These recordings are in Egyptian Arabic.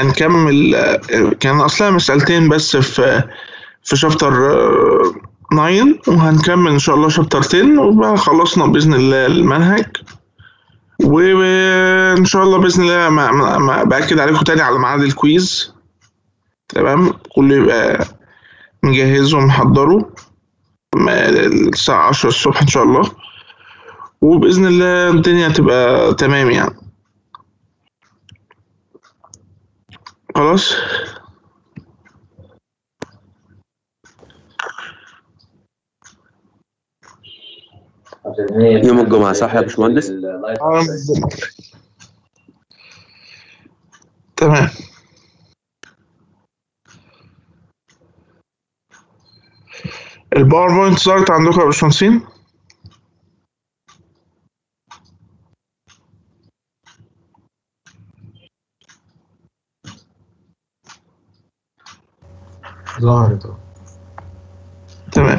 هنكمل آه، كان اصلا مسألتين بس في في شابتر 9 وهنكمل ان شاء الله شابتر 10 وبقى خلصنا باذن الله المنهج وان شاء الله باذن الله ما ما- ما باكد عليكم تاني على ميعاد الكويز تمام كله يبقى مجهزه ومحضره ما- الساعة 10 الصبح ان شاء الله وباذن الله الدنيا تبقى تمام يعني خلاص يوم الجمعة صح يا باشمهندس؟ آه، تمام الباوربوينت ظهرت عندكم يا باشمهندسين ظهرت أهو. تمام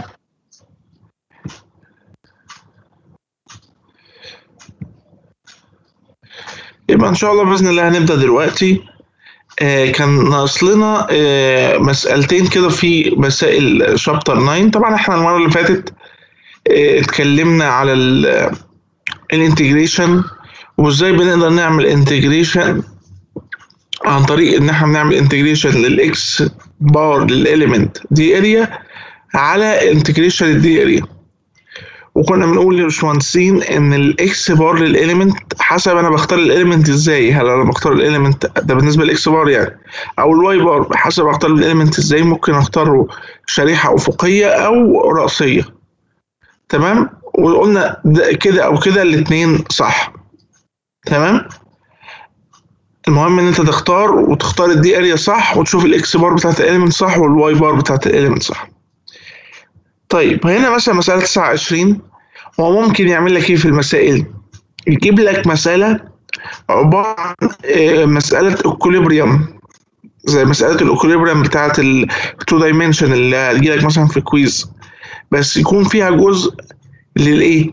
يبقى ان شاء الله باذن الله هنبدا دلوقتي آه كان ناقص لنا آه مسالتين كده في مسائل شابتر 9 طبعا احنا المره اللي فاتت آه اتكلمنا على الانتجريشن وازاي بنقدر نعمل انتجريشن عن طريق ان احنا بنعمل انتجريشن للاكس بار للاليمنت دي اريا على انتجريشن الدي اريا وكنا بنقول للباشمهندسين ان الاكس بار للاليمنت حسب انا بختار الاليمنت ازاي هل انا بختار الاليمنت ده بالنسبه للاكس بار يعني او الواي بار حسب اختار الاليمنت ازاي ممكن اختاره شريحه افقيه او راسيه تمام وقلنا ده كده او كده الاثنين صح تمام المهم ان انت تختار وتختار الدي اريا صح وتشوف الاكس بار بتاعت الاليمنت صح والواي بار بتاعت الاليمنت صح طيب هنا مثلا مسألة 29 هو ممكن يعمل لك ايه في المسائل يجيب لك مسألة عبارة عن آه، مسألة اكوليبريم زي مسألة الاكوليبريم بتاعت التو دايمنشن اللي هتجي لك مثلا في كويز بس يكون فيها جزء للايه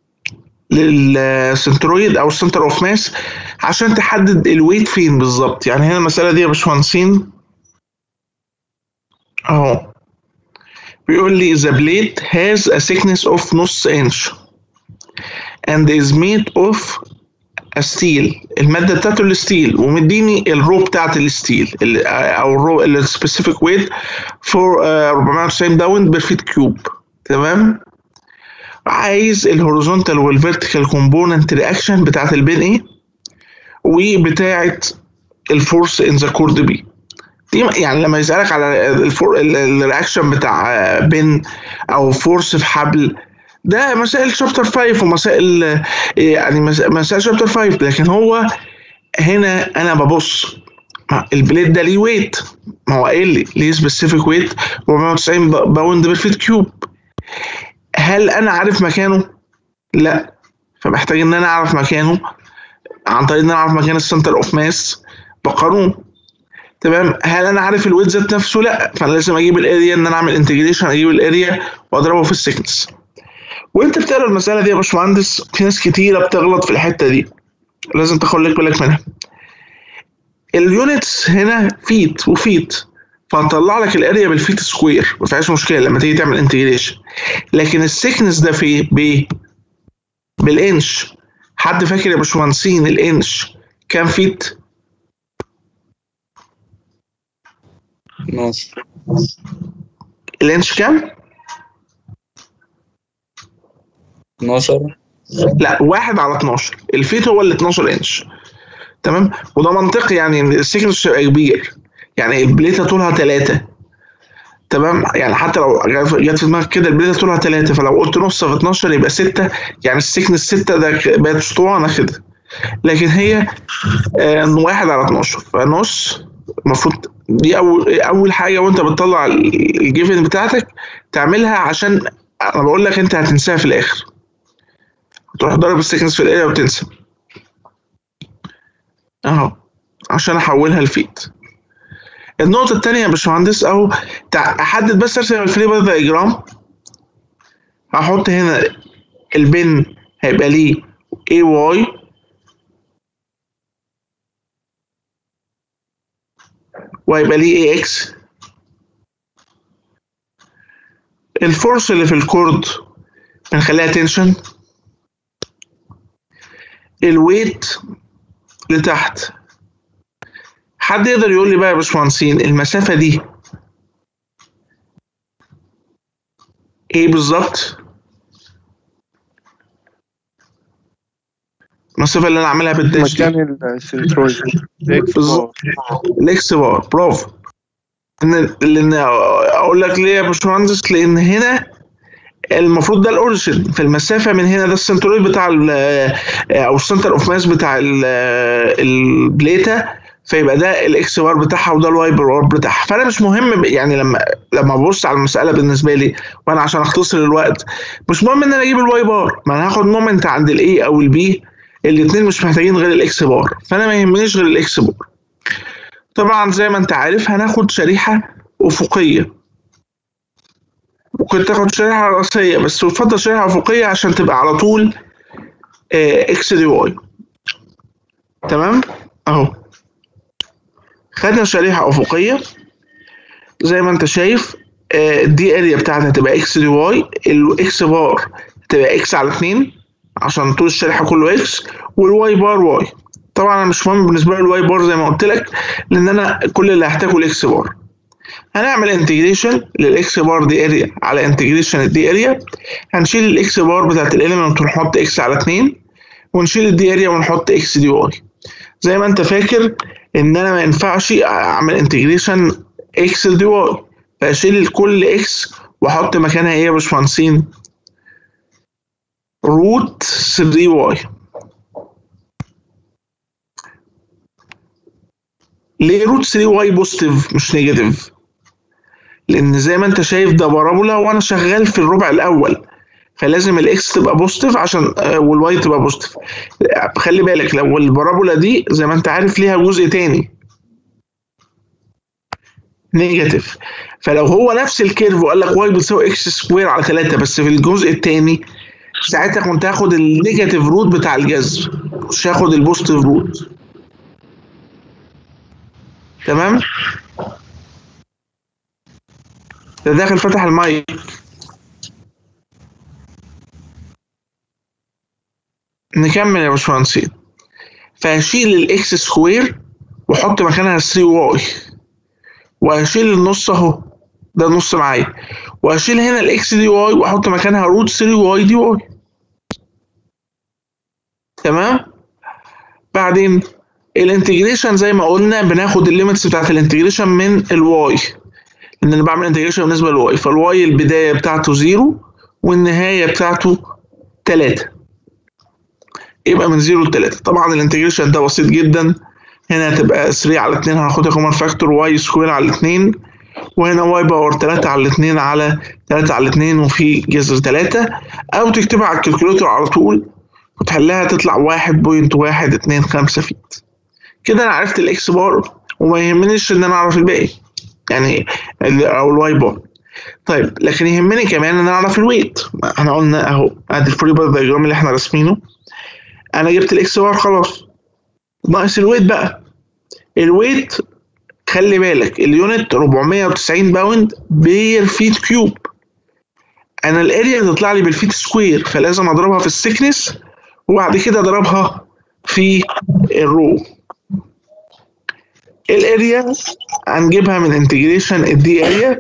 للسنترويد او السنتر اوف ماس عشان تحدد الويت فين بالظبط يعني هنا المسألة دي يا باشمهندسين اهو بيقول لي the blade has a thickness of نص inch and is made of a steel المادة بتاعته الستيل ومديني الرو بتاعت الستيل ال- او الرو السبيسيفيك ويت for آه، 490 باوند بير فيت كيوب تمام عايز الهوريزونتال والفيرتيكال كومبوننت رياكشن بتاعت البين ايه وبتاعت الفورس ان ذا كورد بي دي يعني لما يسألك على الفور الرياكشن بتاع بين او فورس في حبل ده مسائل شابتر 5 ومسائل يعني مس- مسائل شابتر 5 لكن هو هنا انا ببص ما البليد ده ليه ويت ما هو قايل لي ليه سبيسيفيك ويت 490 ب- باوند بير فيت كيوب هل انا عارف مكانه؟ لا فمحتاج ان انا اعرف مكانه عن طريق ان انا اعرف مكان السنتر اوف ماس بقانون تمام هل انا عارف الويت ذات نفسه لا فانا لازم اجيب الاريا ان انا اعمل انتجريشن اجيب الاريا واضربه في السكنس وانت بتقرا المساله دي يا باشمهندس في ناس كتيره بتغلط في الحته دي لازم تاخد لك بالك منها اليونتس هنا فيت وفيت فهنطلع لك الاريا بالفيت سكوير ما فيهاش مشكله لما تيجي تعمل انتجريشن لكن السكنس ده في ب بالانش حد فاكر يا باشمهندسين الانش كام فيت 12 الانش كام 12 لا واحد على 12 الفيت هو اللي 12 انش تمام وده منطقي يعني ان السيكنس مش هيبقى كبير يعني البليته طولها 3 تمام يعني حتى لو جت في دماغك كده البليته طولها 3 فلو قلت نص في 12 يبقى 6 يعني السيكنس 6 ده ك- بقت اسطوانه كده لكن هي آه، واحد على 12 فنص المفروض دي اول اول حاجه وانت بتطلع ال- الجيفن بتاعتك تعملها عشان انا بقول لك انت هتنساها في الاخر تروح ضارب السيكنس في الاريا وتنسى اهو عشان احولها لفيت النقطة التانية يا باشمهندس اهو تع- احدد بس ارسم الفري بار دايجرام هحط هنا البن هيبقى ليه اي واي وهيبقى ليه اي اكس الفورس اللي في الكورد بنخليها تنشن الويت لتحت حد يقدر يقول لي بقى يا باشمهندسين المسافة دي ايه بالظبط؟ المسافة اللي انا عاملها بالداش دي مكان السنترويد بالظبط الاكس بار برافو ان لان اقول لك ليه يا باشمهندس لان هنا المفروض ده الاوريجن فالمسافه من هنا ده السنترويد بتاع ال- او السنتر اوف ماس بتاع ال- البليته فيبقى ده الاكس بار بتاعها وده الواي بار بتاعها فانا مش مهم ب- يعني لما لما ببص على المساله بالنسبه لي وانا عشان اختصر الوقت مش مهم ان انا اجيب الواي بار ما انا هاخد مومنت عند الاي او البي الاثنين مش محتاجين غير الاكس بار فانا ما يهمنيش غير الاكس بار طبعا زي ما انت عارف هناخد شريحه افقيه ممكن تاخد شريحه راسيه بس يفضل شريحه افقيه عشان تبقى على طول آه، اكس دي واي تمام اهو خدنا شريحه افقيه زي ما انت شايف آه، الدي اريا بتاعتها تبقى اكس دي واي الاكس بار تبقى اكس على 2 عشان طول الشريحه كله اكس والواي بار واي طبعا انا مش مهم بالنسبه لي الواي بار زي ما قلت لك لان انا كل اللي هحتاجه الاكس بار هنعمل انتجريشن للاكس بار دي اريا على انتجريشن الدي اريا هنشيل الاكس بار بتاعت الاليمنت ونحط اكس على 2 ونشيل الدي اريا ونحط اكس دي واي زي ما انت فاكر ان انا ما ينفعش اعمل انتجريشن اكس دي واي فاشيل كل اكس واحط مكانها ايه يا باشمهندسين روت 3 واي ليه روت 3 واي بوزيتيف مش نيجاتيف لان زي ما انت شايف ده بارابولا وانا شغال في الربع الاول فلازم الاكس تبقى بوزيتيف عشان آه، والواي تبقى بوزيتيف خلي بالك لو البارابولا دي زي ما انت عارف ليها جزء تاني نيجاتيف فلو هو نفس الكيرف وقال لك واي بتساوي اكس سكوير على 3 بس في الجزء الثاني ساعتها كنت هاخد النيجاتيف روت بتاع الجذر مش هاخد البوزيتيف روت تمام ده داخل فتح المايك نكمل يا باشمهندسين فهشيل الاكس سكوير واحط مكانها 3 واي وهشيل النص اهو ده نص معايا وهشيل هنا الاكس دي واي واحط مكانها روت 3 واي دي واي تمام بعدين الانتجريشن زي ما قلنا بناخد الليميتس بتاعت الانتجريشن من الواي ان انا بعمل انتجريشن بالنسبه للواي فالواي البدايه بتاعته زيرو والنهايه بتاعته 3 يبقى من 0 ل 3 طبعا الانتجريشن ده بسيط جدا هنا هتبقى 3 على 2 هناخدها كومن فاكتور واي سكوير على 2 وهنا واي باور 3 على 2 على 3 على 2 وفي جذر 3 او تكتبها على الكالكوليتر على طول وتحلها تطلع 1.125 فيت كده انا عرفت الاكس بار وما يهمنيش ان انا اعرف الباقي يعني ال- او الواي بار طيب لكن يهمني كمان ان انا اعرف الويت احنا قلنا اهو ادي الفري بار دايجرام اللي احنا راسمينه انا جبت الاكس بار خلاص ناقص الويت بقى الويت خلي بالك اليونت 490 باوند بير فيت كيوب انا الاريا هتطلع لي بالفيت سكوير فلازم اضربها في السكنس وبعد كده اضربها في الرو الاريا هنجيبها من انتجريشن الدي اريا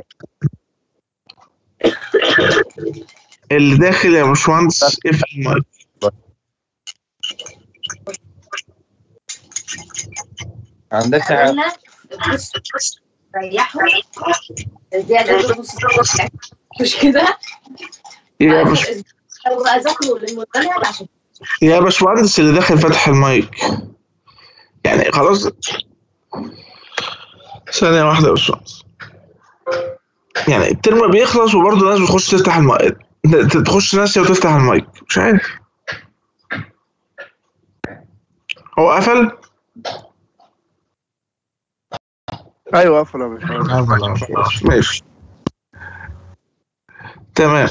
اللي داخل يا باشمهندس اف المايك عندك حاجة قلنا بص بص ريحوا زيادة نص مش كده؟ يا باش لو بقى ذاكروا للمدرب عشان يا باشمهندس اللي داخل فتح المايك يعني خلاص ثانية واحدة يا باشمهندس يعني الترم بيخلص وبرضه ناس بتخش تفتح المايك تخش ناسية وتفتح المايك مش عارف هو قفل ايوه قفل يا باشمهندس ماشي تمام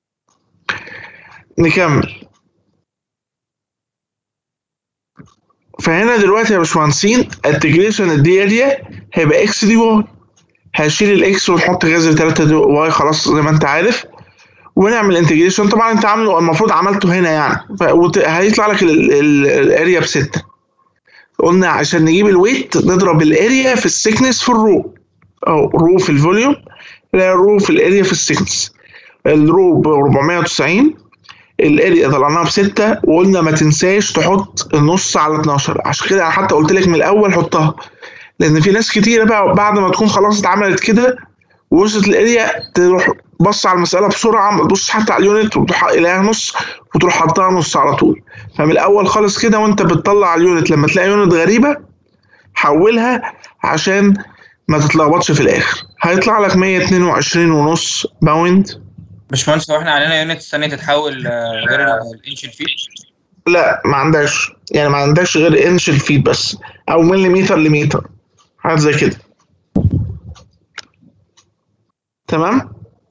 نكمل فهنا دلوقتي يا باشمهندسين التجريشن الدي اريا هيبقى اكس دي واي هشيل الاكس ونحط جذر 3 دي واي خلاص زي ما انت عارف ونعمل انتجريشن طبعا انت عامله المفروض عملته هنا يعني ف- وت- هيطلع لك ال- ال- الاريا بستة قلنا عشان نجيب الويت نضرب الاريا في السكنس في الرو او رو في الفوليوم لا رو في الاريا في السكنس الرو ب 490 الاريا طلعناها بستة وقلنا ما تنساش تحط النص على 12 عشان كده أنا حتى قلت لك من الاول حطها لان في ناس كتيره بقى بعد ما تكون خلاص اتعملت كده ووصلت الاريا تروح بص على المساله بسرعه ما تبصش حتى على اليونت وتروح قايلها نص وتروح حاطها نص على طول فمن الاول خالص كده وانت بتطلع اليونت لما تلاقي يونت غريبه حولها عشان ما تتلخبطش في الاخر هيطلع لك 122 ونص باوند باشمهندس هو احنا علينا يونت ثانيه تتحول آه، غير الانشال فيت لا ما عندكش يعني ما عندكش غير انش الفيت بس او مليمتر لمتر حاجات زي كده تمام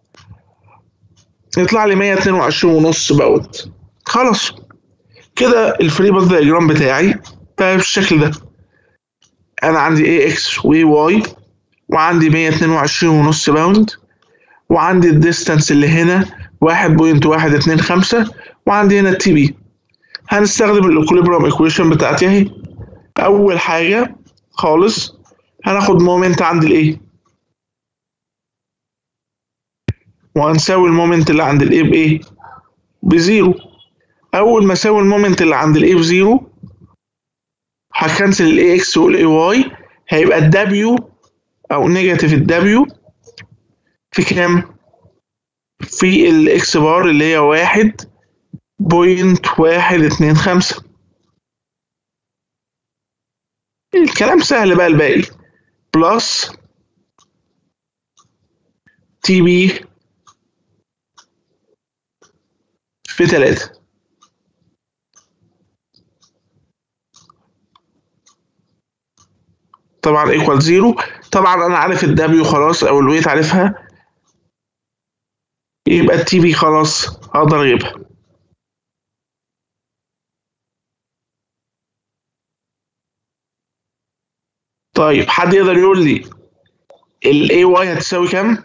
يطلع لي 122 ونص باوند خلاص كده الفري باث دايجرام بتاعي بقى بالشكل ده انا عندي اي اكس واي واي وعندي 122 ونص باوند وعندي الديستانس اللي هنا 1.125 وعندي هنا التي بي هنستخدم الاكوليبرام ايكويشن بتاعتي اهي اول حاجه خالص هناخد مومنت عند الايه وهنساوي المومنت اللي عند الايه بايه بزيرو اول ما اساوي المومنت اللي عند الايه بزيرو هكنسل الاي اكس والاي واي هيبقى الدبليو او نيجاتيف الدبليو في كام في الاكس بار اللي هي واحد بوينت واحد اتنين خمسة الكلام سهل بقى الباقي بلس تي بي في تلاتة طبعا ايكوال زيرو طبعا انا عارف الدبليو خلاص او الويت عارفها يبقى التي بي خلاص اقدر اجيبها طيب حد يقدر يقول لي ال AY هتساوي كام؟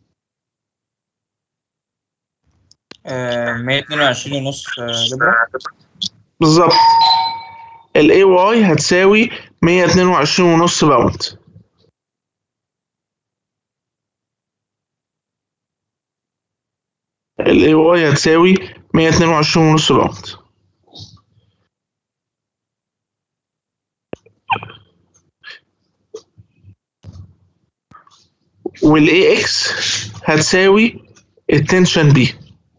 آه، 122 ونص آه، ليبرا بالظبط ال AY هتساوي 122 ونص باوند ال AY هتساوي 122 ونص باوند وال AX هتساوي التنشن بي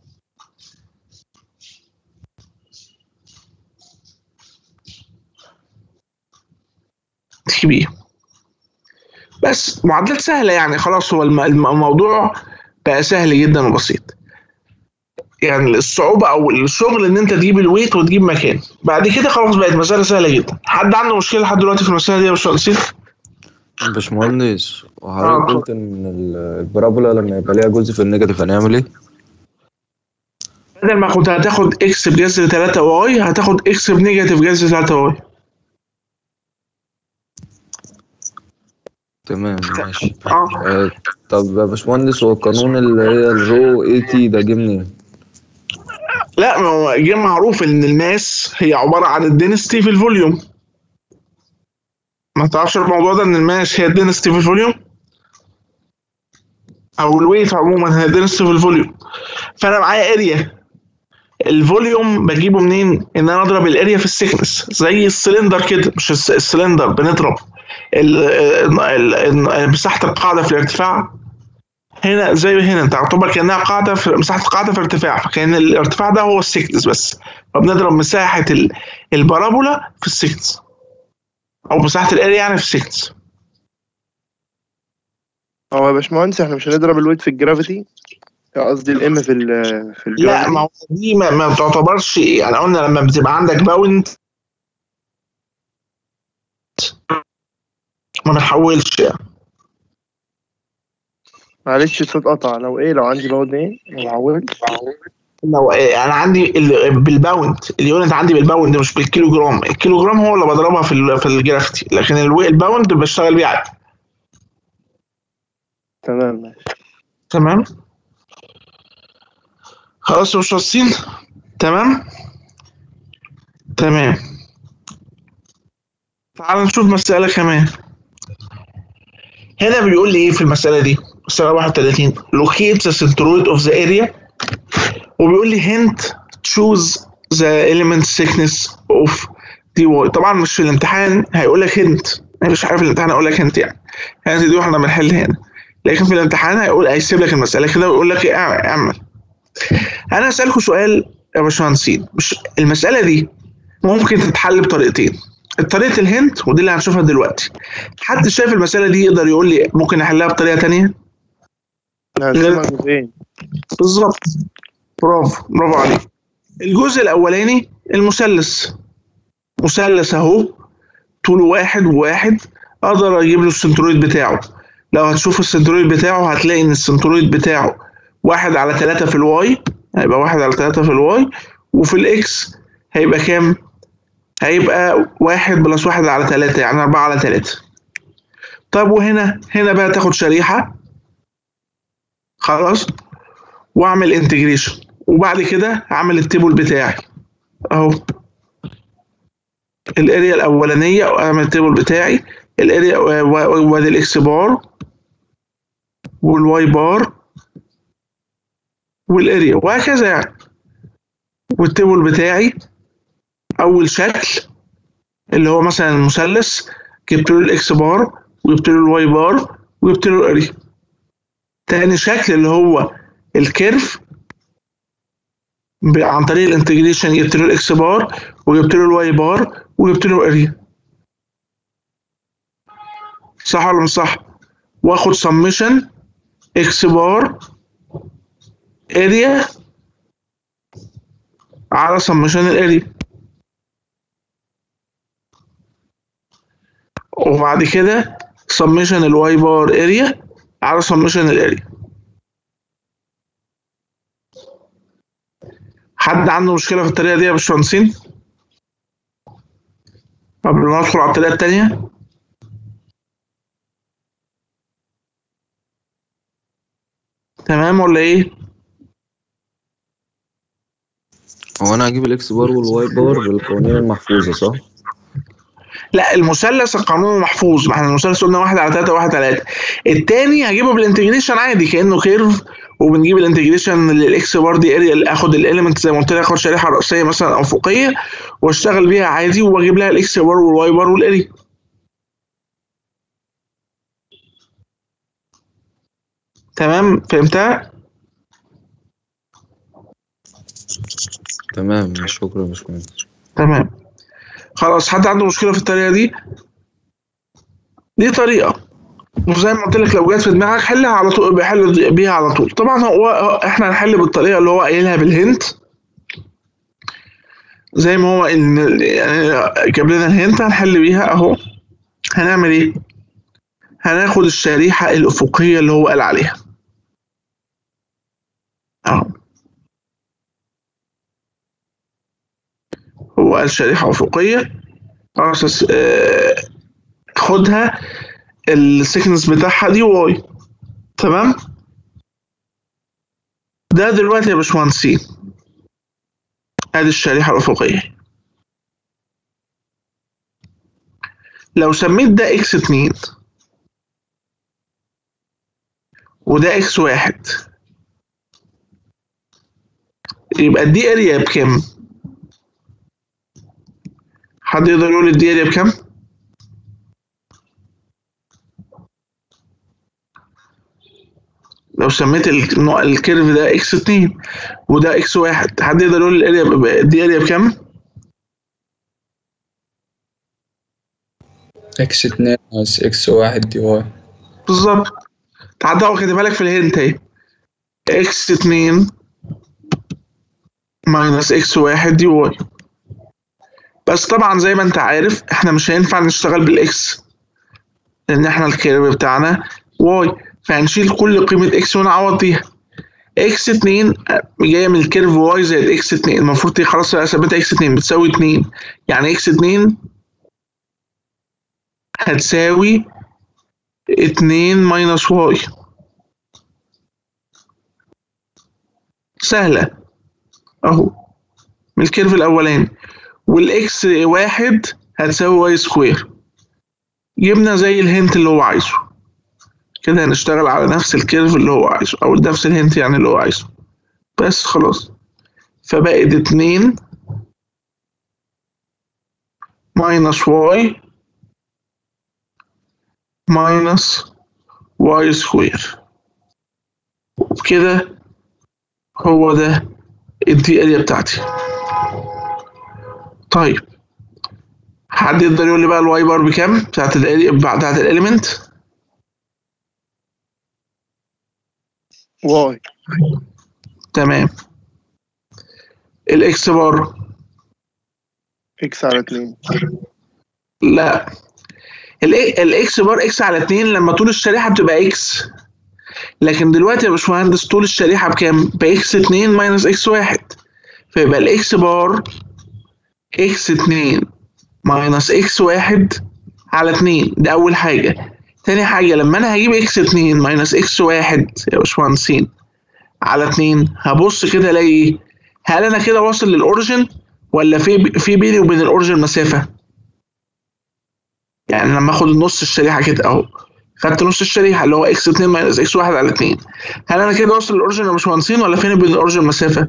تي بي بس معادلات سهلة يعني خلاص هو الم- الم- الموضوع بقى سهل جدا وبسيط يعني الصعوبة أو الشغل إن أنت تجيب الويت وتجيب مكان بعد كده خلاص بقت مسألة سهلة جدا حد عنده مشكلة لحد دلوقتي في المسألة دي يا باشمهندسين؟ باشمهندس آه، وحضرتك قلت ان ال- البارابولا لما يبقى ليها جزء في النيجاتيف هنعمل ايه؟ بدل ما كنت هتاخد اكس بجذر 3 واي هتاخد اكس بنيجاتيف جذر 3 واي تمام ماشي اه آه، طب يا باشمهندس هو القانون اللي هي الرو اي تي ده جه منين؟ لا ما هو جه معروف ان الماس هي عباره عن الدنستي في الفوليوم ما تعرفش الموضوع ده ان الماس هي الدنستي في الفوليوم او الويت عموما هي الدنستي في الفوليوم فانا معايا اريا الفوليوم بجيبه منين ان انا اضرب الاريا في السكنس زي السلندر كده مش الس- السلندر بنضرب ال- ال- ال- مساحه القاعده في الارتفاع هنا زي هنا انت تعتبر كانها قاعده في مساحه القاعده في ارتفاع فكان الارتفاع ده هو السكنس بس فبنضرب مساحه ال- البارابولا في السكنس او مساحه الاريا يعني في السكنس هو يا باشمهندس احنا مش هنضرب الويت في الجرافيتي قصدي الام في ال في لا الجرافيتي ما هو دي ما, ما بتعتبرش يعني قلنا لما بتبقى عندك باوند ما نحولش يعني معلش الصوت قطع لو ايه لو عندي باود ايه ما بعولش لو انا عندي ال- بالباوند اليونت عندي بالباوند مش بالكيلو جرام الكيلو جرام هو اللي بضربها في ال- في الجرافتي لكن الو- الباوند بشتغل بيه عادي تمام ماشي تمام خلاص يا باشمهندسين تمام تمام تعال نشوف مسألة كمان هنا بيقول لي ايه في المسألة دي مسألة 31 locate the centroid of the area وبيقول لي hint choose the element thickness of dy طبعا مش في الامتحان هيقول لك hint انا مش عارف الامتحان هيقول لك hint يعني يعني دي واحنا بنحل هنا لكن في الامتحان هيقول هيسيب لك المسألة كده ويقول لك إيه اعمل اعمل انا اسالكم سؤال يا باشمهندسين مش المسألة دي ممكن تتحل بطريقتين طريقة الهنت ودي اللي هنشوفها دلوقتي حد شايف المسألة دي يقدر يقول لي ممكن احلها بطريقة تانية هنقسمها جزئين بالظبط برافو برافو عليك الجزء الاولاني المثلث مثلث اهو طوله واحد وواحد اقدر اجيب له السنترويد بتاعه لو هتشوف السنترويد بتاعه هتلاقي ان السنترويد بتاعه واحد على ثلاثة في الواي هيبقى واحد على ثلاثة في الواي وفي الاكس هيبقى كام؟ هيبقى واحد بلس واحد على ثلاثة يعني أربعة على ثلاثة طب وهنا هنا بقى تاخد شريحة خلاص واعمل انتجريشن وبعد كده اعمل التيبل بتاعي اهو الاريا الاولانيه واعمل التيبل بتاعي الاريا وادي الاكس بار والواي بار والاريا وهكذا يعني والتيبل بتاعي اول شكل اللي هو مثلا المثلث جبت له الاكس بار وجبت له الواي بار وجبت له الاريا تاني شكل اللي هو الكيرف ب- عن طريق الانتجريشن جبت له الاكس بار وجبت له الواي بار وجبت له اريا صح ولا مش صح واخد سمشن اكس بار اريا على سمشن الاريا وبعد كده سمشن الواي بار اريا على سمشن الاريا حد عنده مشكلة في الطريقة دي يا باشمهندسين؟ قبل ما ندخل على الطريقة التانية تمام ولا ايه؟ هو انا هجيب الاكس بار والواي بار بالقوانين المحفوظه صح؟ لا المثلث القانون محفوظ ما احنا المثلث قلنا واحد على ثلاثة واحد على ثلاثة التاني هجيبه بالانتجريشن عادي كأنه كيرف وبنجيب الانتجريشن للاكس بار دي اريا اخد الاليمنت زي ما قلت لك اخد شريحة رئيسية مثلا افقية واشتغل بيها عادي واجيب لها الاكس بار والواي بار والاريا تمام فهمتها؟ تمام شكرا يا باشمهندس تمام خلاص حد عنده مشكلة في الطريقة دي دي طريقة وزي ما قلت لك لو جت في دماغك حلها على طول بحل بيها على طول طبعا هو احنا هنحل بالطريقة اللي هو قايلها بالهنت زي ما هو إن- يعني جاب لنا الهنت هنحل بيها اهو هنعمل ايه هناخد الشريحة الأفقية اللي هو قال عليها اهو هو قال شريحة أفقية خلاص آه، خدها السكنس بتاعها دي واي تمام ده دلوقتي يا باشمهندسين ادي الشريحة الأفقية لو سميت ده اكس اتنين وده اكس واحد يبقى دي اريا بكام؟ حد يقدر يقول الدي اريا بكام؟ لو سميت النوع- الكيرف ده اكس 2 وده اكس 1 حد يقدر يقول الاريا ب- الدي اريا بكام؟ اكس اتنين ناقص اكس واحد دي واي بالظبط تعدى واخد بالك في الهنت اهي اكس 2 ماينس اكس 1 دي واي بس طبعا زي ما انت عارف احنا مش هينفع نشتغل بالاكس لان احنا الكيرف بتاعنا واي فهنشيل كل قيمة اكس ونعوض بيها اكس 2 جايه من الكيرف واي زائد اكس 2 المفروض دي خلاص ثبتها اكس 2 بتساوي 2 يعني اكس 2 هتساوي 2 ماينس واي سهلة اهو من الكيرف الاولاني والاكس واحد هتساوي واي سكوير جبنا زي الهنت اللي هو عايزه كده هنشتغل على نفس الكيرف اللي هو عايزه او نفس الهنت يعني اللي هو عايزه بس خلاص فبقت اتنين ماينس واي ماينس واي سكوير وبكده هو ده الدي اريا بتاعتي طيب حد يقدر يقول لي بقى الواي بار بكام بتاعت الاريا بتاعت الاليمنت واي تمام الاكس بار اكس على اتنين لا ال- الاكس بار اكس على 2 لما طول الشريحه بتبقى اكس لكن دلوقتي يا باشمهندس طول الشريحه بكام؟ باكس 2 ماينس اكس 1 فيبقى الاكس بار اكس 2 ماينس اكس 1 على 2 ده اول حاجه تاني حاجه لما انا هجيب اكس 2 ماينس اكس 1 يا باشمهندسين على 2 هبص كده الاقي ايه؟ هل انا كده واصل للاوريجن ولا في في بيني وبين الاوريجن مسافه؟ يعني لما اخد النص الشريحه كده اهو خدت نص الشريحه اللي هو اكس 2 ماينس اكس 1 على 2 هل انا كده واصل للاوريجن يا باشمهندسين ولا فين بين الاوريجن مسافه؟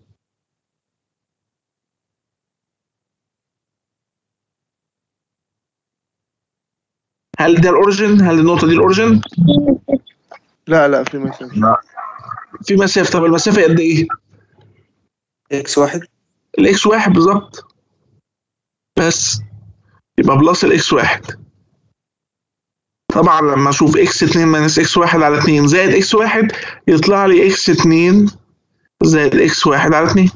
هل ده الاوريجن؟ هل النقطه دي الاوريجن؟ لا لا في مسافة في مسافه طب المسافه قد ايه؟ اكس واحد الاكس واحد بالظبط بس يبقى بلس الاكس واحد طبعا لما اشوف اكس 2 ماينس اكس واحد على 2 زائد اكس واحد يطلع لي اكس 2 زائد اكس واحد على 2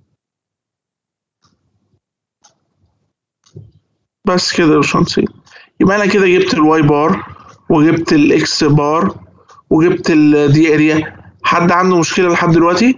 بس كده يا باشمهندسين يبقى انا كده جبت الواي بار وجبت الاكس بار وجبت الدي اريا حد عنده مشكله لحد دلوقتي؟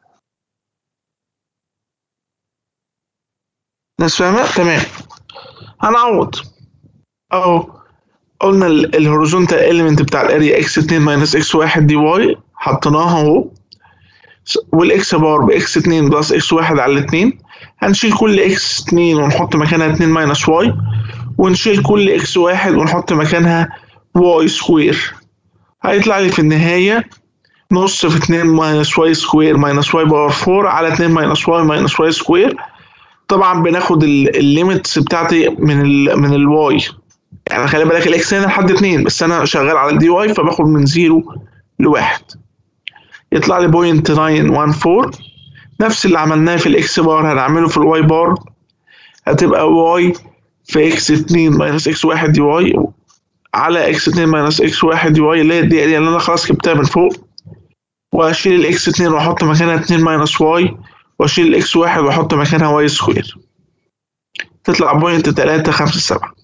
ناس فاهمه؟ تمام هنعوض اهو قلنا الهوريزونتال اليمنت بتاع الاريا اكس 2 ماينس اكس 1 دي واي حطيناها اهو والاكس بار باكس 2 بلس اكس 1 على 2 هنشيل كل اكس 2 ونحط مكانها 2 ماينس واي ونشيل كل اكس 1 ونحط مكانها واي سكوير هيطلع لي في النهايه نص في 2 ماينس واي سكوير ماينس واي باور 4 على 2 ماينس واي ماينس واي سكوير طبعا بناخد الليميتس بتاعتي من ال من الواي يعني خلي بالك الاكس هنا لحد 2 بس انا شغال على الدي واي فباخد من 0 لواحد يطلع لي بوينت 914 نفس اللي عملناه في الاكس بار هنعمله في الواي بار هتبقى واي في اكس 2 ماينس اكس 1 دي واي على اكس 2 ماينس اكس 1 دي واي اللي هي دي اللي انا خلاص جبتها من فوق واشيل الاكس 2 واحط مكانها 2 ماينس واي واشيل الاكس 1 واحط مكانها واي سكوير تطلع بوينت 3 5 7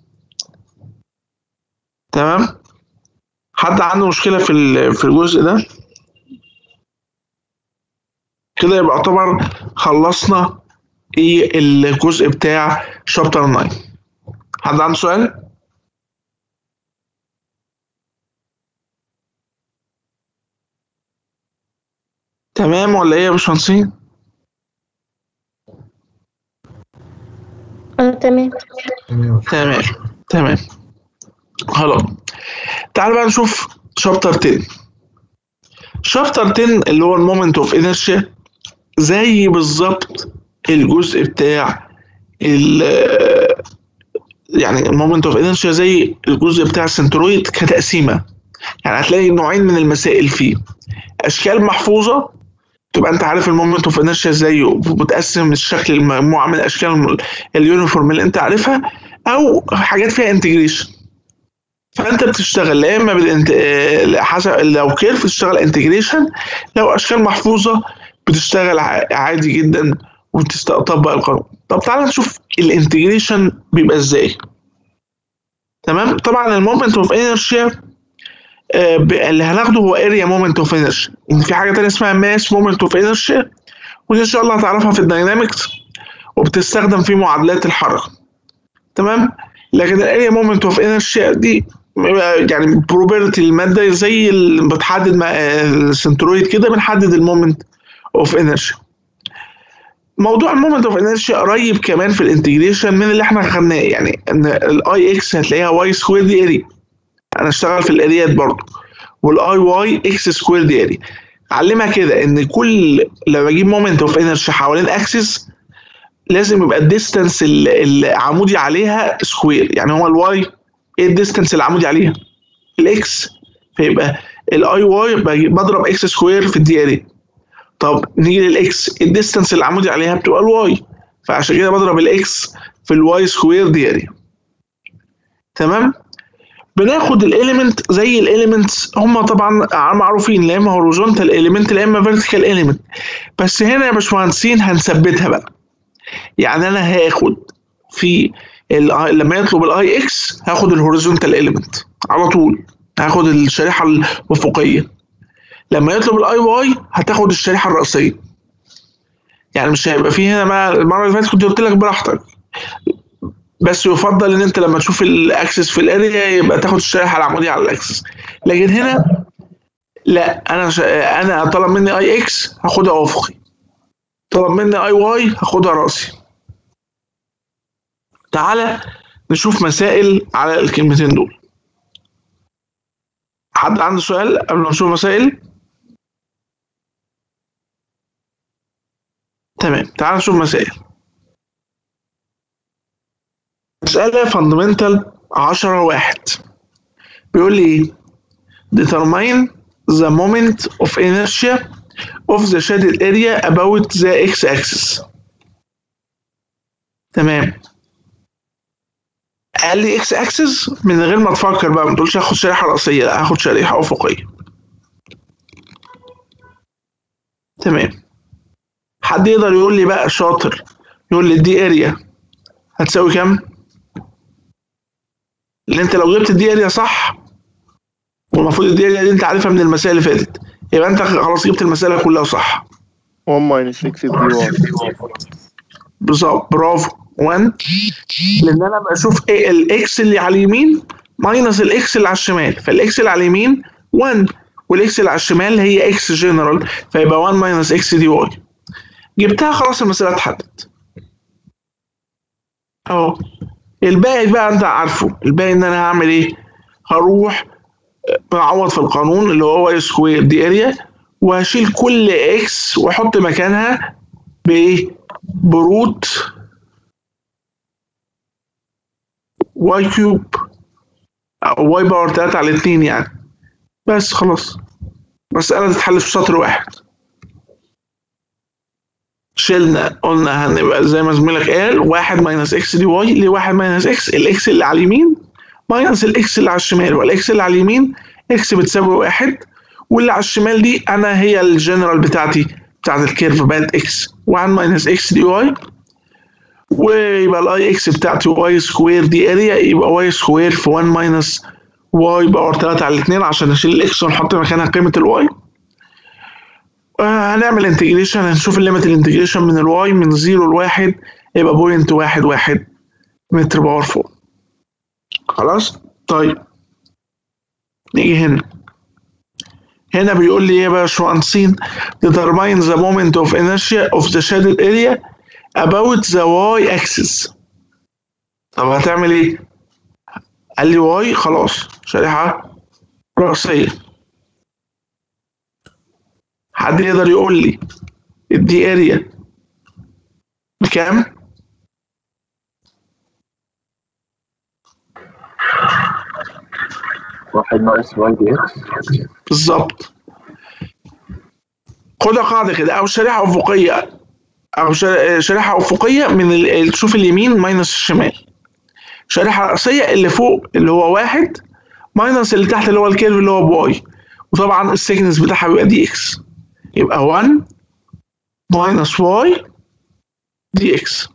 تمام حد عنده مشكلة في ال- في الجزء ده كده يبقى يعتبر خلصنا ايه الجزء بتاع شابتر 9 حد عنده سؤال؟ تمام ولا ايه يا باشمهندسين؟ اه تمام تمام تمام خلاص تعال بقى نشوف شابتر 10 شابتر 10 اللي هو المومنت اوف انرشيا زي بالظبط الجزء بتاع ال يعني المومنت اوف انرشيا زي الجزء بتاع السنترويد كتقسيمه يعني هتلاقي نوعين من المسائل فيه اشكال محفوظه تبقى انت عارف المومنت اوف انرشيا ازاي وبتقسم الشكل المجموعه من الاشكال اليونيفورم اللي انت عارفها او حاجات فيها انتجريشن فانت بتشتغل يا اما بالانت... آه، حسب لو كيرف بتشتغل انتجريشن لو اشكال محفوظه بتشتغل ع- عادي جدا وبتطبق القانون طب تعالى نشوف الانتجريشن بيبقى ازاي تمام طبعا المومنت اوف انرشيا آه، ب- اللي هناخده هو اريا مومنت اوف انرجي ان في حاجه تانية اسمها ماس مومنت اوف انرجي ودي ان شاء الله هتعرفها في الداينامكس وبتستخدم في معادلات الحركه تمام لكن الاريا مومنت اوف انرجي دي يعني بروبرتي الماده زي اللي بتحدد مع السنترويد كده بنحدد المومنت اوف انرجي موضوع المومنت اوف انرجي قريب كمان في الانتجريشن من اللي احنا خدناه يعني ان الاي اكس هتلاقيها واي سكوير دي اريا انا اشتغل في الاريات برضه والاي واي اكس سكوير دي اريا علمها كده ان كل لما اجيب مومنت اوف انرجي حوالين اكسس لازم يبقى الديستانس العمودي عليها سكوير يعني هو الواي ايه الديستانس العمودي عليها الاكس فيبقى الاي واي بضرب اكس سكوير في الدي اريا طب نيجي للاكس الديستانس العمودي عليها بتبقى الواي فعشان كده بضرب الاكس في الواي سكوير دي اريا تمام بناخد الاليمنت زي الاليمنتس هم طبعا معروفين لا اما هوريزونتال اليمنت لا اما فيرتيكال اليمنت بس هنا يا باشمهندسين هنثبتها بقى يعني انا هاخد في ال- لما يطلب الاي اكس هاخد الهوريزونتال اليمنت على طول هاخد الشريحه الافقيه لما يطلب الاي واي هتاخد الشريحه الرئيسيه يعني مش هيبقى فيه هنا بقى المره اللي فاتت كنت قلت لك براحتك بس يفضل ان انت لما تشوف الاكسس في الاريا يبقى تاخد الشريحه العموديه على الاكسس لكن هنا لا انا ش... انا طلب مني اي اكس هاخدها افقي طلب مني اي واي هاخدها راسي تعالى نشوف مسائل على الكلمتين دول حد عنده سؤال قبل ما نشوف مسائل تمام تعال نشوف مسائل مسألة فاندمنتال 10 واحد بيقول لي ايه determine the moment of inertia of the shaded area about the x-axis تمام قال لي اكس اكسس من غير ما تفكر بقى ما تقولش هاخد شريحه رئيسيه لا هاخد شريحه افقيه تمام حد يقدر يقول لي بقى شاطر يقول لي دي اريا هتساوي كام اللي انت لو جبت الدي اريا صح والمفروض الدي اريا دي انت عارفها من المسائل اللي فاتت يبقى انت خلاص جبت المساله كلها صح 1 minus 6 دي 1 بالظبط برافو 1 لان انا بشوف ايه الاكس اللي على اليمين ماينس الاكس اللي على الشمال فالاكس اللي على اليمين 1 والاكس اللي على الشمال هي اكس جنرال فيبقى 1 ماينس اكس دي واي جبتها خلاص المساله اتحدت اهو الباقي بقى انت عارفه الباقي ان انا هعمل ايه هروح بعوض في القانون اللي هو واي سكوير دي اريا وهشيل كل اكس واحط مكانها بايه بروت واي كيوب او واي باور 3 على 2 يعني بس خلاص مسألة تتحل في سطر واحد شلنا قلنا هنبقى زي ما زميلك قال واحد ماينس اكس دي واي ليه واحد ماينس اكس الاكس اللي على اليمين ماينس الاكس اللي على الشمال والاكس اللي على اليمين اكس بتساوي واحد واللي على الشمال دي انا هي الجنرال بتاعتي بتاعت الكيرف بقت اكس 1 ماينس اكس دي واي ويبقى الاي اكس بتاعتي واي سكوير دي اريا يبقى واي سكوير في 1 ماينس واي باور 3 على 2 عشان نشيل الاكس ونحط مكانها قيمه الواي آه هنعمل انتجريشن هنشوف الليميت الانتجريشن من الواي من 0 لواحد يبقى بوينت واحد واحد متر باور 4 خلاص طيب نيجي هنا هنا بيقول لي ايه يا باشمهندسين determine the moment of inertia of the shaded area about the y axis طب هتعمل ايه؟ قال لي واي خلاص شريحة رأسية حد يقدر يقول لي الدي اريا بكام؟ واحد ناقص واي دي اكس بالظبط خدها قاعدة كده أو شريحة أفقية أو شر- شريحة أفقية من ال- تشوف اليمين ماينس الشمال شريحة رأسية اللي فوق اللي هو واحد ماينس اللي تحت اللي هو الكيرف اللي هو بواي وطبعا السيكنس بتاعها بيبقى دي اكس يبقى 1 ماينس واي دي اكس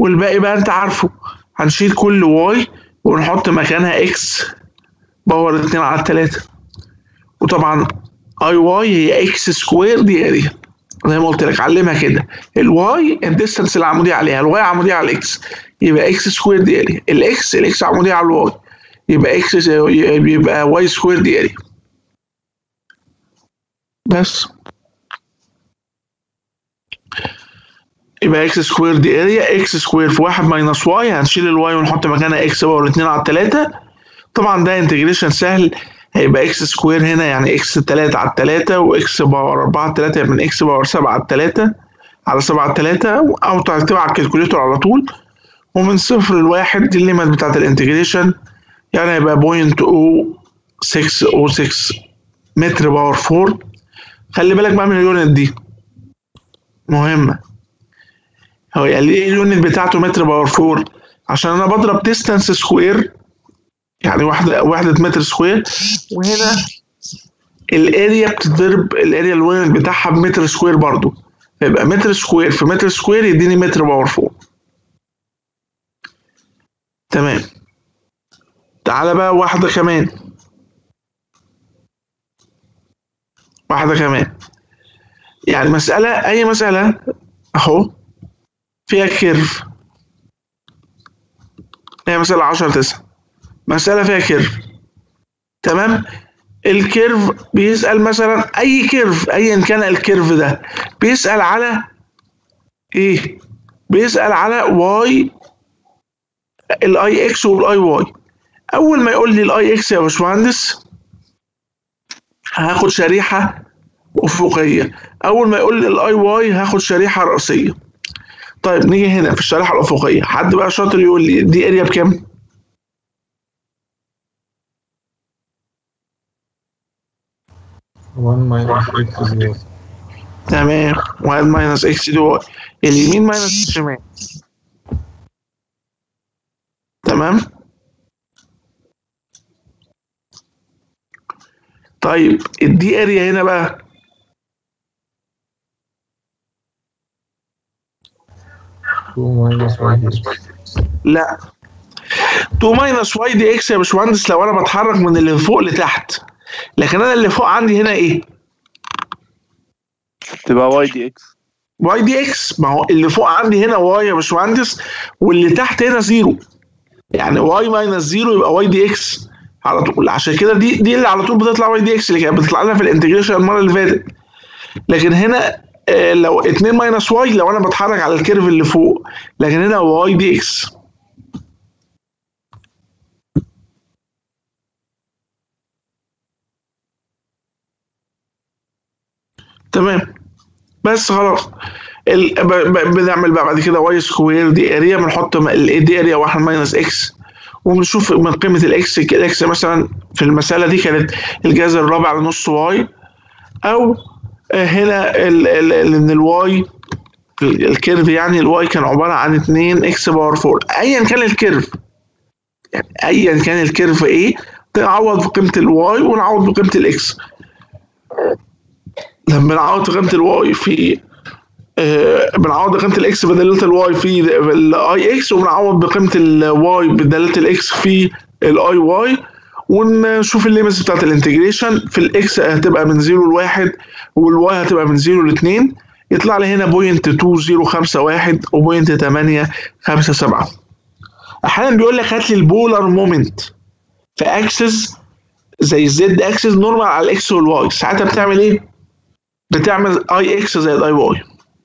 والباقي بقى انت عارفه هنشيل كل واي ونحط مكانها اكس باور 2 على 3 وطبعا اي واي هي اكس سكوير دي اريا زي ما قلت لك علمها كده الواي الديستانس العمودي عليها الواي عمودي على الاكس يبقى اكس سكوير دي اريا الاكس الاكس عمودي على الواي يبقى اكس يبقى واي سكوير دي اريا بس يبقى اكس سكوير دي اريا اكس سكوير في 1 ماينس واي هنشيل الواي ونحط مكانها اكس باور 2 على 3 طبعا ده انتجريشن سهل هيبقى اكس سكوير هنا يعني اكس 3 على 3 واكس باور 4 على 3 من اكس باور 7 على 3 على 7 على 3 او تكتبها على الكالكوليتور على طول ومن صفر لواحد دي الليمت بتاعت الانتجريشن يعني هيبقى بوينت او 6 او 6 متر باور 4 خلي بالك بقى من اليونت دي مهمة هو يعني ليه اليونت بتاعته متر باور 4 عشان انا بضرب ديستانس سكوير يعني واحدة وحدة متر سكوير وهنا الاريا بتضرب الاريا اليونت بتاعها بمتر سكوير برضو فيبقى متر سكوير في متر سكوير يديني متر باور 4 تمام تعالى بقى واحدة كمان واحدة كمان يعني مسألة أي مسألة أهو فيها كيرف هي مسألة 10 9 مسألة فيها كيرف تمام الكيرف بيسأل مثلا أي كيرف أيا كان الكيرف ده بيسأل على إيه؟ بيسأل على واي الاي اكس والاي واي أول ما يقول لي الاي اكس يا باشمهندس هاخد شريحة أفقية أول ما يقول لي الاي واي هاخد شريحة رأسية طيب نيجي هنا في الشريحة الأفقية حد بقى شاطر يقول لي دي اريا بكام؟ وان ماينس اكس دي واي تمام 1 ماينس اكس دي واي اليمين ماينس الشمال تمام طيب الدي اريا هنا بقى تو ماينس واي دي اكس لا 2 ماينس واي دي اكس يا باشمهندس لو انا بتحرك من اللي فوق لتحت لكن انا اللي فوق عندي هنا ايه؟ تبقى واي دي اكس واي دي اكس ما هو اللي فوق عندي هنا واي يا باشمهندس واللي تحت هنا زيرو يعني واي ماينس زيرو يبقى واي دي اكس على طول عشان كده دي دي اللي على طول بتطلع واي دي اكس اللي كانت بتطلع لنا في الانتجريشن المره اللي فاتت لكن هنا آه، لو 2 ماينس واي لو انا بتحرك على الكيرف اللي فوق لكن هنا واي دي اكس تمام بس خلاص ال... ب... ب... بنعمل بقى بعد كده واي سكوير دي اريا بنحط م- ال دي اريا 1 ماينس اكس وبنشوف من قيمه الاكس الاكس مثلا في المساله دي كانت الجذر الرابع لنص واي او آه، هنا ال... ال... ال... ان الواي الكيرف يعني الواي كان عباره عن 2 اكس باور 4 ايا كان الكيرف يعني ايا كان الكيرف ايه نعوض بقيمه الواي ونعوض بقيمه الاكس لما بنعوض قيمه الواي في آه، بنعوض بقيمه الاكس بدلاله الواي في الاي اكس وبنعوض بقيمه الواي بدلاله الاكس في الاي واي ونشوف الليمتس بتاعت الانتجريشن في الاكس هتبقى من 0 ل 1 والواي هتبقى من 0 ل 2 يطلع لي هنا بوينت 2051 وبوينت 857 احيانا بيقول لك هات لي البولار مومنت في اكسس زي الزد اكسس نورمال على الاكس والواي ساعتها بتعمل ايه؟ بتعمل اي اكس زائد اي واي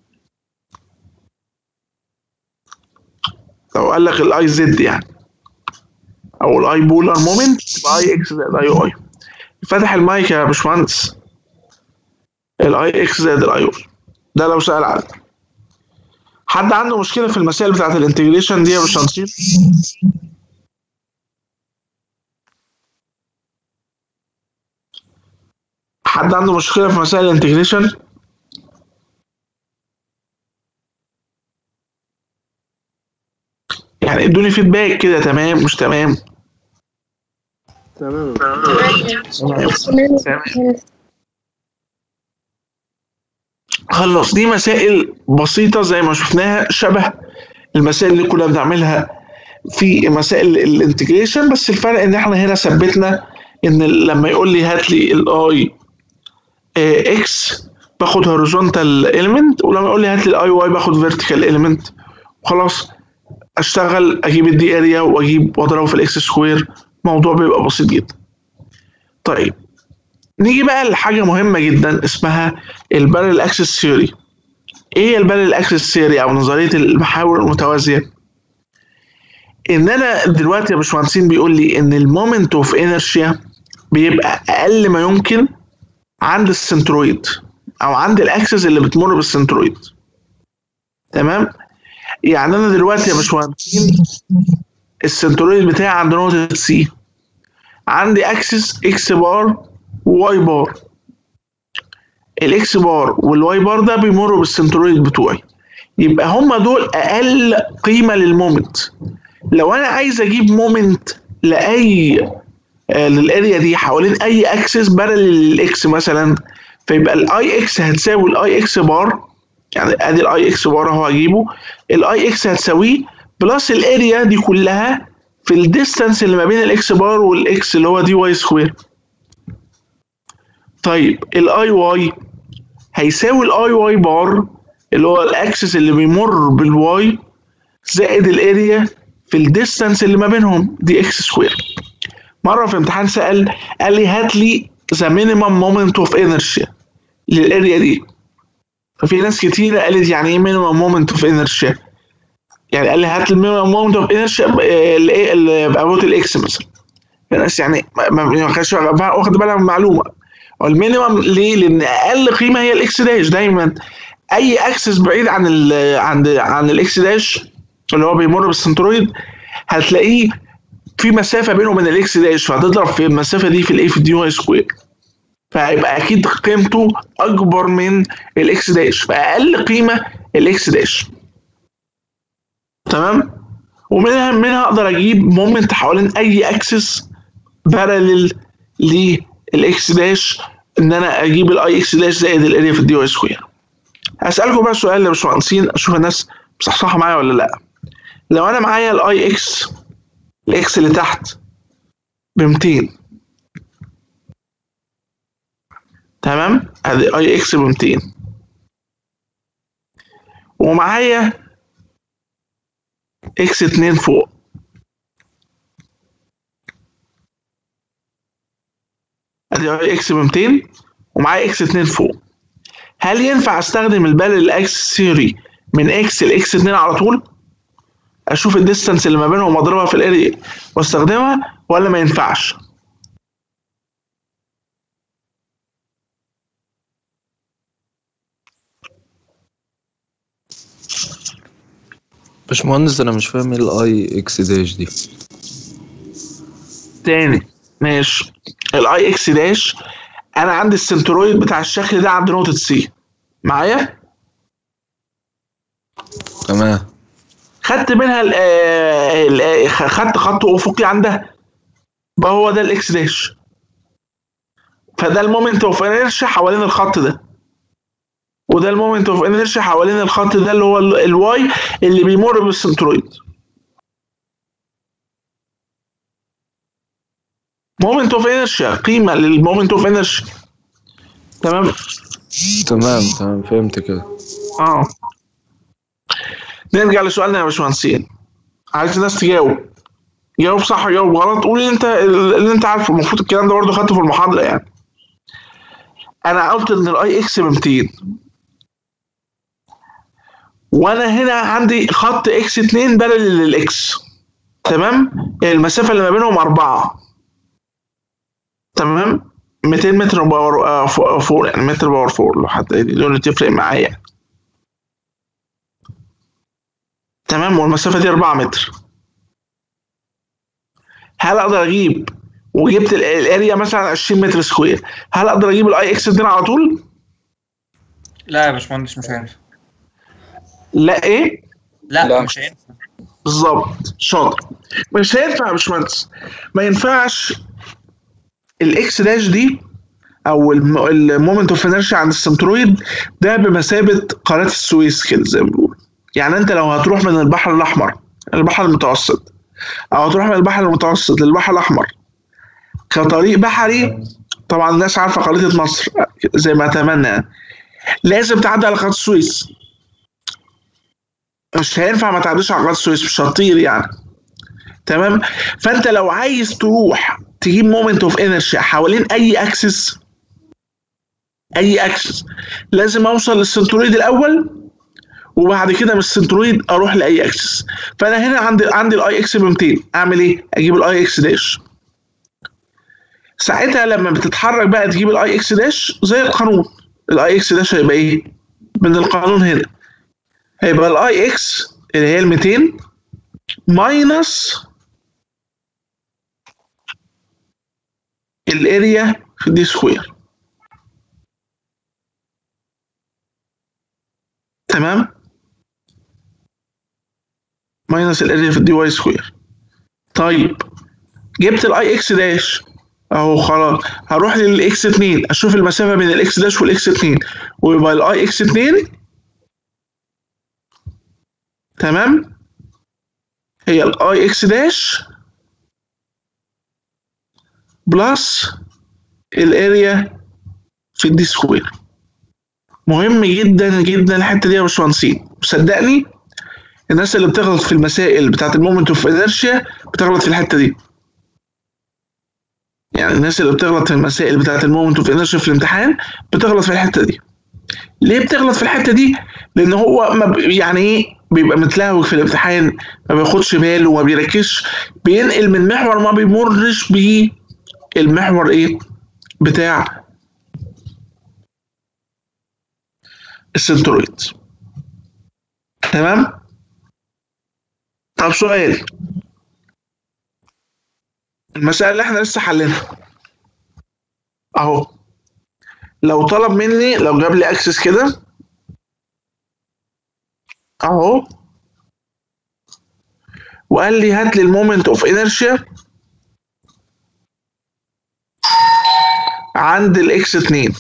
لو قال لك الاي زد يعني او الاي بولار مومنت يبقى اي اكس زائد اي واي فتح المايك يا باشمهندس الاي اكس زائد الاي واي ده لو سأل عنه حد عنده مشكلة في المسائل بتاعت الانتجريشن دي يا باشمهندس حد عنده مشكلة في مسائل الانتجريشن يعني ادوني فيدباك كده تمام مش تمام تمام تمام خلاص دي مسائل بسيطة زي ما شفناها شبه المسائل اللي كنا بنعملها في مسائل الانتجريشن بس الفرق ان احنا هنا ثبتنا ان لما يقول لي هات لي الاي اكس باخد هوريزونتال اليمنت ولما يقول لي هات لي الاي واي باخد فيرتيكال اليمنت وخلاص اشتغل اجيب الدي اريا واجيب واضربه في الاكس سكوير موضوع بيبقى بسيط جدا طيب نيجي بقى لحاجه مهمه جدا اسمها البارل اكسس ثيوري ايه هي البارل اكسس ثيوري او نظريه المحاور المتوازيه ان انا دلوقتي يا باشمهندسين بيقول لي ان المومنت اوف انرشيا بيبقى اقل ما يمكن عند السنترويد او عند الاكسس اللي بتمر بالسنترويد تمام يعني انا دلوقتي يا باشمهندسين السنترويد بتاعي عند نقطه سي عندي اكسس اكس بار وواي بار الاكس بار والواي بار ده بيمروا بالسنترويد بتوعي يبقى هما دول اقل قيمه للمومنت لو انا عايز اجيب مومنت لاي آه للاريا دي حوالين اي اكسس بارل للاكس مثلا فيبقى الاي اكس هتساوي الاي اكس بار يعني ادي الاي اكس بار اهو هجيبه الاي اكس هتساويه بلس الاريا دي كلها في الديستانس اللي ما بين الاكس بار والاكس اللي هو دي واي سكوير طيب الاي واي هيساوي الاي واي بار اللي هو الاكسس اللي بيمر بالواي زائد الاريا في الديستانس اللي ما بينهم دي اكس سكوير مره في امتحان سال قال لي هات لي ذا مينيمم مومنت اوف انرشيا للاريا دي ففي ناس كتيره قالت يعني ايه مينيمم مومنت اوف انرشيا يعني قال لي هات لي المينيمم مومنت اوف انرشيا اباوت الاكس مثلا في ناس يعني ما ما كانش واخد بالها من المعلومه والمينيمم ليه؟ لان اقل قيمه هي الاكس داش دايما اي اكسس بعيد عن ال عن عن الاكس داش اللي هو بيمر بالسنترويد هتلاقيه في مسافه بينه وبين الاكس داش فهتضرب في المسافه دي في الايه في الدي واي سكوير فهيبقى اكيد قيمته اكبر من الاكس داش فاقل قيمه الاكس داش تمام ومنها منها اقدر اجيب مومنت حوالين اي اكسس بارلل للاكس داش ان انا اجيب الاي اكس داش زائد الاريا في الدي واي سكوير هسالكم بقى سؤال يا باشمهندسين اشوف الناس مصحصحه معايا ولا لا لو انا معايا الاي اكس الاكس اللي تحت ب 200 تمام ادي اي اكس ب 200 ومعايا اكس 2 فوق ادي اي اكس ب 200 ومعايا اكس 2 فوق هل ينفع استخدم البال الاكس ثيوري من اكس لاكس 2 على طول اشوف الديستانس اللي ما بينهم واضربها في الاريا واستخدمها ولا ما ينفعش باشمهندس انا مش فاهم ايه الاي اكس داش دي تاني ماشي الاي اكس داش انا عندي السنترويد بتاع الشكل ده عند نقطه سي معايا تمام خدت منها ال ال- ال- خدت خط افقي عندها بقى هو ده الاكس داش فده المومنت اوف انرشيا حوالين الخط ده وده المومنت اوف انرشيا حوالين الخط ده اللي هو ال- الواي اللي بيمر بالسنترويد مومنت اوف انرشيا قيمه للمومنت اوف انرشيا تمام تمام تمام فهمت كده اه نرجع لسؤالنا يا باشمهندسين عايز الناس تجاوب جاوب صح جاوب غلط قول اللي انت اللي انت عارفه المفروض الكلام ده برضه خدته في المحاضره يعني انا قلت ان الاي اكس ب 200 وانا هنا عندي خط اكس 2 بارل للاكس تمام المسافه اللي ما بينهم أربعة تمام 200 متر باور آه، فوق فوق، يعني متر باور 4 لو حتى دي اللي تفرق معايا يعني. تمام والمسافه دي 4 متر هل اقدر اجيب وجبت ال- الاريا مثلا 20 متر سكوير هل اقدر اجيب الاي اكس دي على طول لا يا باشمهندس مش هينفع لا ايه لا, لا. مش هينفع بالظبط شاطر مش هينفع يا باشمهندس ما ينفعش الاكس داش دي او المومنت اوف انرشيا عند السنترويد ده بمثابه قناه السويس كده زي ما بنقول يعني انت لو هتروح من البحر الاحمر البحر المتوسط او هتروح من البحر المتوسط للبحر الاحمر كطريق بحري طبعا الناس عارفه خريطه مصر زي ما اتمنى يعني. لازم تعدي على قناه السويس مش هينفع ما تعديش على قناه السويس مش هتطير يعني تمام فانت لو عايز تروح تجيب مومنت اوف انرجي حوالين اي اكسس اي اكسس لازم اوصل للسنترويد الاول وبعد كده من السنترويد اروح لاي اكسس فانا هنا عندي عندي الاي اكس ب 200 اعمل ايه اجيب الاي اكس داش ساعتها لما بتتحرك بقى تجيب الاي اكس داش زي القانون الاي اكس داش هيبقى ايه من القانون هنا هيبقى الاي اكس اللي هي ال 200 ماينس الاريا في دي سكوير تمام ماينس الاريا في الدي واي سكوير طيب جبت الاي اكس داش اهو خلاص هروح للاكس 2 اشوف المسافه بين الاكس داش والاكس 2 ويبقى الاي اكس 2 تمام هي الاي اكس داش بلس الاريا في الدي سكوير مهم جدا جدا الحته دي يا باشمهندسين صدقني الناس اللي بتغلط في المسائل بتاعت المومنت اوف انرشيا بتغلط في الحته دي يعني الناس اللي بتغلط في المسائل بتاعت المومنت اوف انرشيا في الامتحان بتغلط في الحته دي ليه بتغلط في الحته دي لان هو ما ب... يعني ايه بيبقى متلهوج في الامتحان ما بياخدش باله وما بيركزش بينقل من محور ما بيمرش بيه المحور ايه بتاع السنترويد تمام طب سؤال المسائل اللي احنا لسه حلينها اهو لو طلب مني لو جاب لي اكسس كده اهو وقال لي هات لي المومنت اوف انرشيا عند الاكس 2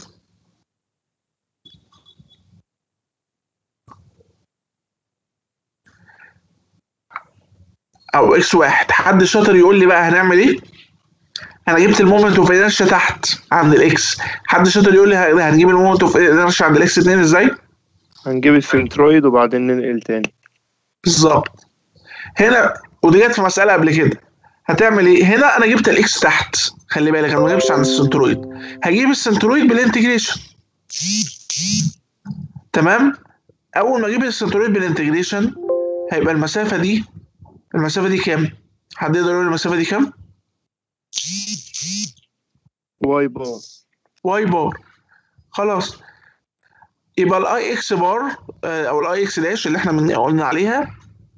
او اكس واحد حد شاطر يقول لي بقى هنعمل ايه انا جبت المومنت اوف انرشيا تحت عند الاكس حد شاطر يقول لي ه- هنجيب المومنت اوف انرشيا عند الاكس 2 ازاي هنجيب السنترويد وبعدين ننقل تاني بالظبط هنا ودي جت في مساله قبل كده هتعمل ايه هنا انا جبت الاكس تحت خلي بالك انا ما جبتش عند السنترويد هجيب السنترويد بالانتجريشن تمام اول ما اجيب السنترويد بالانتجريشن هيبقى المسافه دي المسافه دي كام حد يقدر يقول المسافه دي كام واي بار واي بار خلاص يبقى الاي اكس بار آه، او الاي اكس داش اللي احنا من قلنا عليها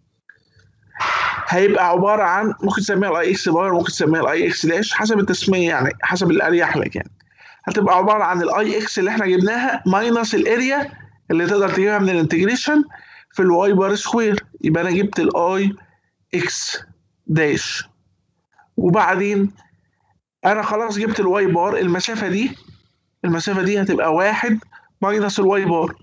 هيبقى عباره عن ممكن تسميها الاي اكس بار ممكن تسميها الاي اكس داش حسب التسميه يعني حسب الاريح لك يعني هتبقى عباره عن الاي اكس اللي احنا جبناها ماينس الاريا اللي تقدر تجيبها من الانتجريشن في الواي بار سكوير يبقى انا جبت الاي اكس داش وبعدين انا خلاص جبت الواي بار المسافه دي المسافه دي هتبقى واحد ماينس الواي بار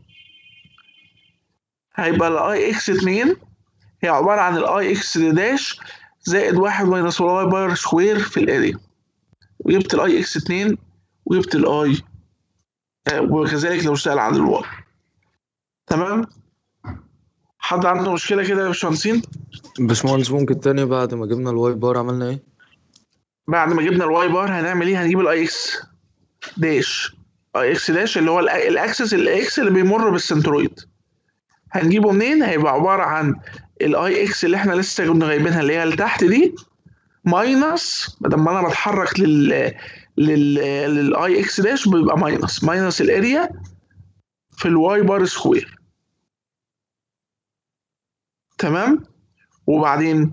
هيبقى الاي اكس 2 هي عباره عن الاي اكس داش زائد واحد ماينس الواي بار سكوير في الاريا وجبت الاي اكس 2 وجبت الاي وكذلك لو اشتغل عن الواي تمام حد عنده مشكله كده يا باشمهندسين باشمهندس ممكن تاني بعد ما جبنا الواي بار عملنا ايه؟ بعد ما جبنا الواي بار هنعمل ايه هنجيب الاي اكس داش اي اكس داش اللي هو الأ- الاكسس الاكس اللي بيمر بالسنترويد هنجيبه منين هيبقى عباره عن الاي اكس اللي احنا لسه كنا جايبينها اللي هي اللي تحت دي ماينس بدل ما انا بتحرك لل لل للاي اكس داش بيبقى ماينس ماينس الاريا في الواي بار سكوير تمام وبعدين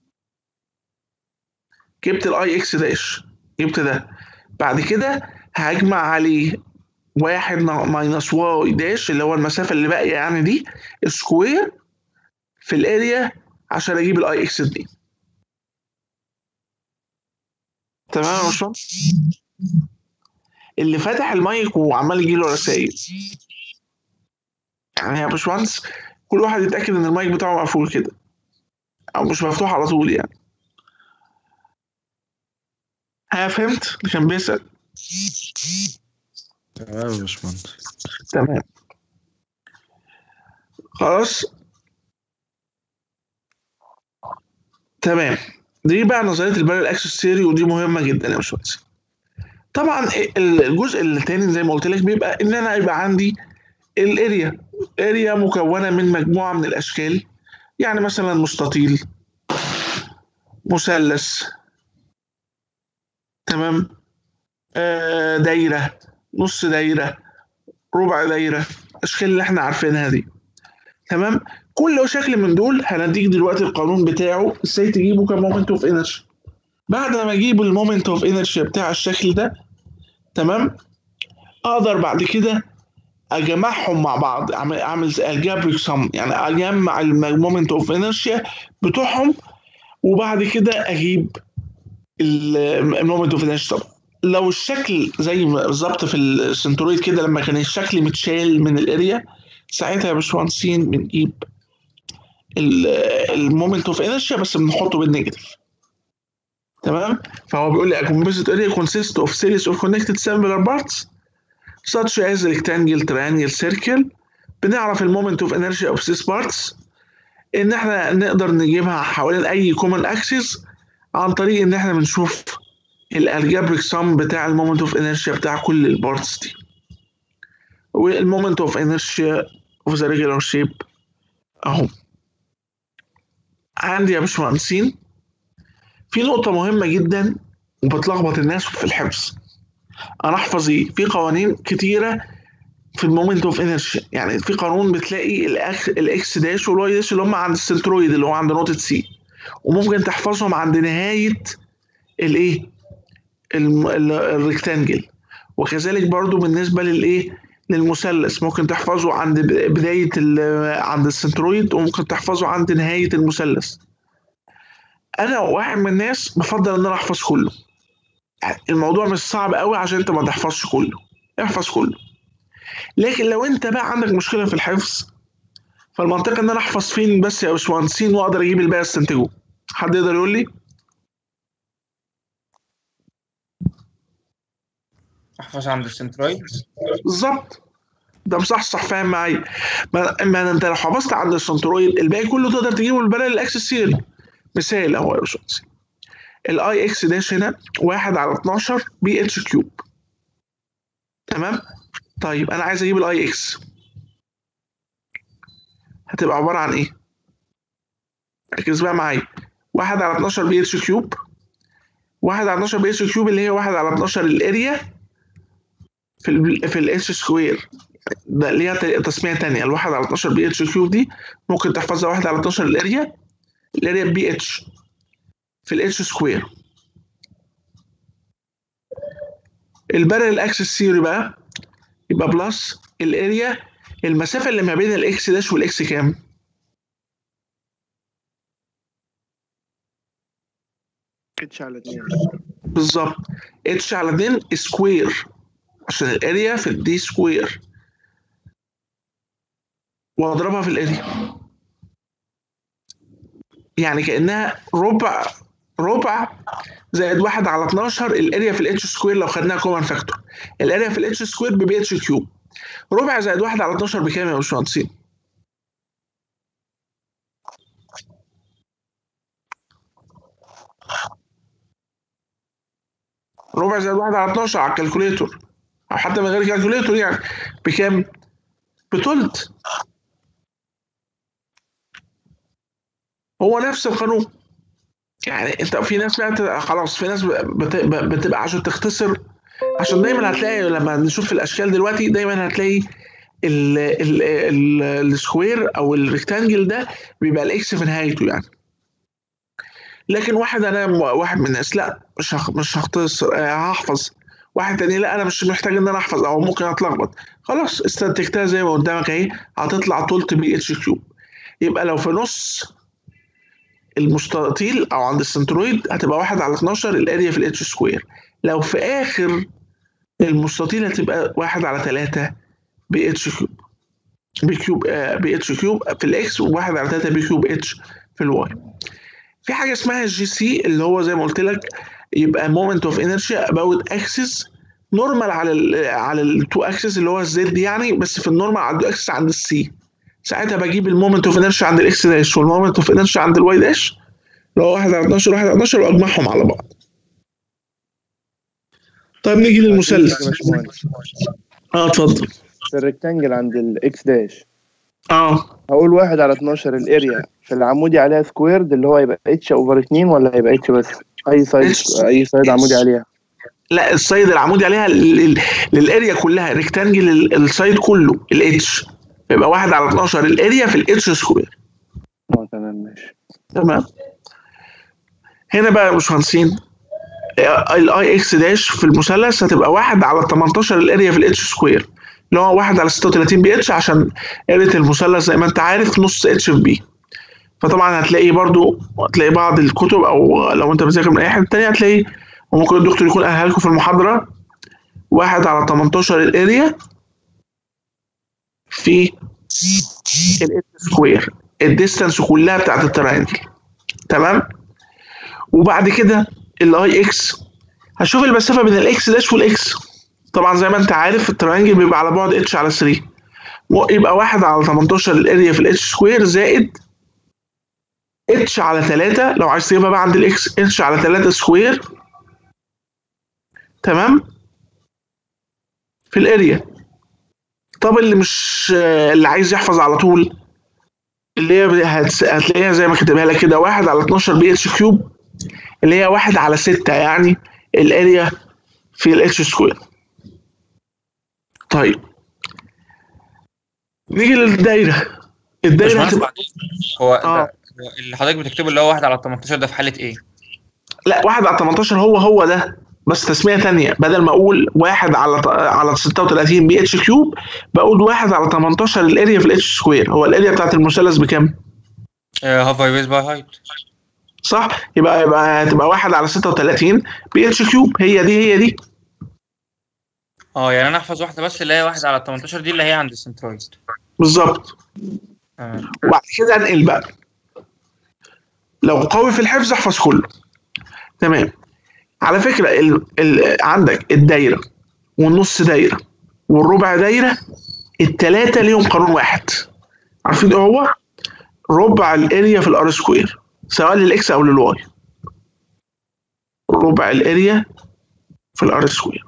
جبت الاي اكس داش جبت ده بعد كده هجمع عليه واحد نا- ماينس واي داش اللي هو المسافة اللي باقية يعني دي سكوير في الاريا عشان اجيب الاي اكس دي تمام يا باشمهندس اللي فاتح المايك وعمال يجيله رسايل يعني يا باشمهندس كل واحد يتاكد ان المايك بتاعه مقفول كده او مش مفتوح على طول يعني ها فهمت اللي كان بيسال تمام يا باشمهندس تمام خلاص تمام دي بقى نظريه البارل اكسس ثيوري ودي مهمه جدا يا باشمهندس طبعا الجزء الثاني زي ما قلت لك بيبقى ان انا يبقى عندي الاريا اريا مكونه من مجموعه من الاشكال يعني مثلا مستطيل مثلث تمام آه دايره نص دايره ربع دايره الاشكال اللي احنا عارفينها دي تمام كل شكل من دول هنديك دلوقتي القانون بتاعه ازاي تجيبه كمومنت اوف انرجي بعد ما اجيب المومنت اوف انرجي بتاع الشكل ده تمام اقدر بعد كده اجمعهم مع بعض اعمل اعمل الجبريك سم يعني اجمع المومنت اوف انرشيا بتوعهم وبعد كده اجيب المومنت اوف انرشيا طبعا لو الشكل زي بالظبط في السنترويد كده لما كان الشكل متشال من الاريا ساعتها يا باشمهندسين بنجيب المومنت اوف انرشيا بس بنحطه بالنيجاتيف تمام فهو بيقول لي a composite area consists of series of connected similar parts such as rectangle triangle circle بنعرف المومنت اوف انرجي اوف these parts ان احنا نقدر نجيبها حوالين اي كومن اكسس عن طريق ان احنا بنشوف الالجبريك سم بتاع المومنت اوف انرجيا بتاع كل البارتس دي والمومنت اوف انرجيا اوف ذا ريجولار شيب اهو عندي يا باشمهندسين في نقطة مهمة جدا وبتلخبط الناس في الحفظ انا احفظ ايه في قوانين كتيره في المومنت اوف انرجي يعني في قانون بتلاقي الاكس الاكس داش والواي داش اللي هم عند السنترويد اللي هو عند نقطه سي وممكن تحفظهم عند نهايه الايه الريكتانجل وكذلك برضو بالنسبه للايه للمثلث ممكن تحفظه عند بدايه عند السنترويد وممكن تحفظه عند نهايه المثلث انا واحد من الناس بفضل ان انا احفظ كله الموضوع مش صعب قوي عشان انت ما تحفظش كله احفظ كله لكن لو انت بقى عندك مشكله في الحفظ فالمنطقه ان انا احفظ فين بس يا باشمهندسين واقدر اجيب الباقي استنتجه حد يقدر يقول لي احفظ عند السنترويد بالظبط ده مصحصح فاهم معايا ما, ما انت لو حفظت عند السنترويد الباقي كله تقدر تجيبه البلاء الاكسس سيري مثال اهو يا باشمهندس الاي اكس داش هنا 1 على 12 بي اتش كيوب تمام طيب انا عايز اجيب الاي اكس هتبقى عباره عن ايه ركز بقى معايا 1 على 12 بي اتش كيوب 1 على 12 بي اتش كيوب اللي هي 1 على 12 الاريا في ال في الاتش سكوير ده ليها تسميه ثانيه الواحد على 12 بي اتش كيوب دي ممكن تحفظها 1 على 12 الاريا الاريا بي اتش في الاتش سكوير البارل اكسس ثيوري بقى يبقى بلس الاريا المسافه اللي ما بين الاكس داش والاكس كام اتش على اتنين بالظبط اتش على 2 سكوير عشان الاريا في الدي سكوير واضربها في الاريا يعني كانها ربع ربع زائد واحد على 12 الاريا في الاتش سكوير لو خدناها كومن فاكتور الاريا في الاتش سكوير ببي اتش كيوب ربع زائد واحد على 12 بكام يا باشمهندسين؟ ربع زائد واحد على 12 على الكالكوليتور او حتى من غير كالكوليتور يعني بكام؟ بتلت هو نفس القانون يعني انت في ناس بقى خلاص في ناس بت- بتبقى عشان تختصر عشان دايما هتلاقي لما نشوف الاشكال دلوقتي دايما هتلاقي ال ال ال السكوير او الريكتانجل ده بيبقى الاكس في نهايته يعني لكن واحد انا واحد من الناس لا مش هخ مش هختصر آه، هحفظ واحد تاني لا انا مش محتاج ان انا احفظ او ممكن اتلخبط خلاص استنتجتها زي ما قدامك اهي هتطلع تلت بي اتش كيوب يبقى لو في نص المستطيل او عند السنترويد هتبقى واحد على 12 الاريا في الاتش سكوير لو في اخر المستطيل هتبقى واحد على 3 بي اتش كيوب بي كيوب آه، بي اتش كيوب في الاكس وواحد على 3 بي كيوب اتش في الواي في حاجه اسمها الجي سي اللي هو زي ما قلت لك يبقى مومنت اوف انرشيا اباوت اكسس نورمال على ال على التو اكسس اللي هو الزد يعني بس في النورمال على التو اكسس عند السي ساعتها بجيب المومنت اوف انرشيا عند الاكس داش والمومنت اوف انرشيا عند الواي داش اللي هو 1 على 12 1 على 12 واجمعهم على بعض طيب نيجي للمثلث يا باشمهندس اه اتفضل في الريكتانجل عند الاكس داش اه هقول واحد على 12 الاريا في العمودي عليها سكويرد اللي هو يبقى اتش اوفر 2 ولا هيبقى اتش بس اي سايد H. اي سايد عمودي عليها لا السايد العمودي عليها لل- للاريا كلها ريكتانجل ال- السايد كله الاتش يبقى 1 على 12 الاريا في الاتش سكوير اه تمام ماشي تمام هنا بقى يا باشمهندسين الاي اكس داش في المثلث هتبقى 1 على 18 الاريا في الاتش سكوير اللي هو 1 على 36 بي اتش عشان اريا المثلث زي ما انت عارف نص اتش في بي فطبعا هتلاقي برضو هتلاقي بعض الكتب او لو انت بتذاكر من اي حته تانيه هتلاقي وممكن الدكتور يكون قالها لكم في المحاضره 1 على 18 الاريا في الاتش سكوير الديستانس كلها بتاعت الترينجل تمام وبعد كده الاي اكس هشوف المسافه بين الاكس داش والاكس طبعا زي ما انت عارف الترينجل بيبقى على بعد اتش على 3 يبقى 1 على 18 الاريا في الاتش سكوير زائد اتش على 3 لو عايز تجيبها بقى عند الاكس اتش على 3 سكوير تمام في الاريا طب اللي مش اللي عايز يحفظ على طول اللي هي هتس- هتلاقيها زي ما كاتبها لك كده 1 على 12 بي اتش كيوب اللي هي 1 على 6 يعني الاريا في الاتش سكوير طيب نيجي للدايره الدايره باشمهندس هتبقى معلش، هو آه. ده- اللي حضرتك بتكتبه اللي هو 1 على 18 ده في حالة ايه؟ لا 1 على 18 هو هو ده بس تسميه ثانيه بدل ما اقول 1 على على 36 بي اتش كيوب بقول 1 على 18 الاريا في الاتش سكوير هو الاريا بتاعت المثلث بكام؟ هاف باي بيز باي هايت صح؟ يبقى يبقى هتبقى 1 على 36 بي اتش كيوب هي دي هي دي اه يعني انا احفظ واحدة بس اللي هي 1 على 18 دي اللي هي عند السنترويد بالظبط تمام وبعد كده انقل بقى لو قوي في الحفظ احفظ كله تمام على فكره ال... ال... عندك الدايره والنص دايره والربع دايره التلاته ليهم قانون واحد عارفين ايه هو؟ ربع الاريا في الار سكوير سواء للاكس او للواي ربع الاريا في الار سكوير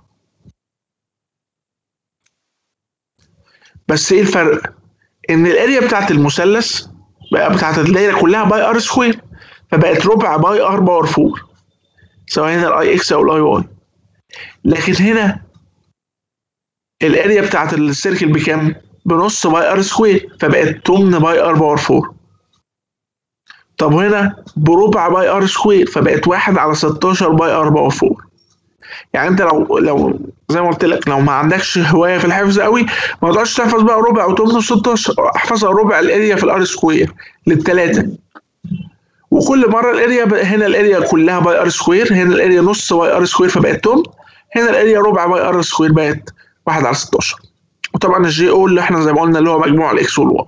بس ايه الفرق؟ ان الاريا بتاعت المثلث بقى بتاعت الدايره كلها باي ار سكوير فبقت ربع باي ار باور 4 سواء هنا الاي اكس او الاي واي لكن هنا الاريا بتاعت السيركل بكام؟ بنص باي ار سكوير فبقت 8 باي ار باور 4 طب هنا بربع باي ار سكوير فبقت 1 على 16 باي ار باور 4 يعني انت لو لو زي ما قلت لك لو ما عندكش هوايه في الحفظ قوي ما تقعدش تحفظ بقى ربع وتمن و16 احفظها ربع الاريا في الار سكوير للثلاثه وكل مره الاريا ب... هنا الاريا كلها باي ار سكوير هنا الاريا نص باي ار سكوير فبقت تمن هنا الاريا ربع باي ار سكوير بقت 1 على 16 وطبعا الجي او اللي احنا زي ما قلنا اللي هو مجموع الاكس والواي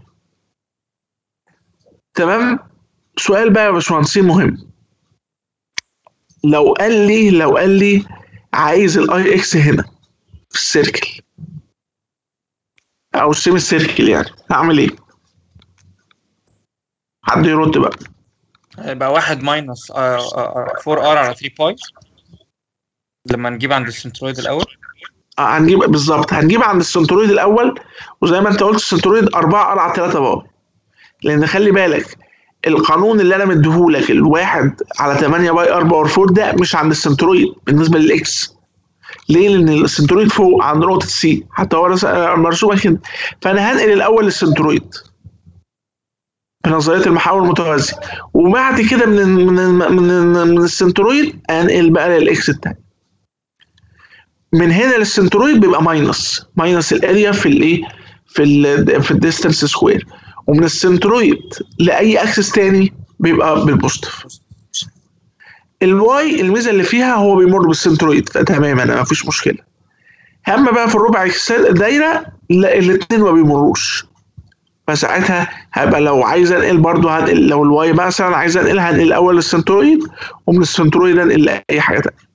تمام سؤال بقى يا باشمهندسين مهم لو قال لي لو قال لي عايز الاي اكس هنا في السيركل او السيمي سيركل يعني هعمل ايه؟ حد يرد بقى هيبقى 1 ماينس 4 ار على 3 باي لما نجيب عند السنترويد الاول آه، هنجيب بالظبط هنجيب عند السنترويد الاول وزي ما انت قلت السنترويد 4 ار على 3 بار لان خلي بالك القانون اللي انا مديهولك الواحد على 8 باي ار باور 4 ده مش عند السنترويد بالنسبه للاكس ليه؟ لان السنترويد فوق عند نقطه سي حتى هو رس- آه، مرسومه كده فانا هنقل الاول للسنترويد بنظريه المحاور المتوازي وبعد كده من من من, من السنترويد انقل بقى للاكس التاني من هنا للسنترويد بيبقى ماينس ماينس الاريا في الايه في ال في الديستانس سكوير ومن السنترويد لاي اكسس تاني بيبقى بالبوزيتيف الواي الميزه اللي فيها هو بيمر بالسنترويد فتماما ما فيش مشكله اما بقى في الربع الدايره لا الاثنين ما بيمروش فساعتها هبقى لو عايز انقل برضو هنقل لو الواي مثلا عايز انقلها هنقل الاول للسنترويد ومن السنترويد انقل لاي حاجه تانيه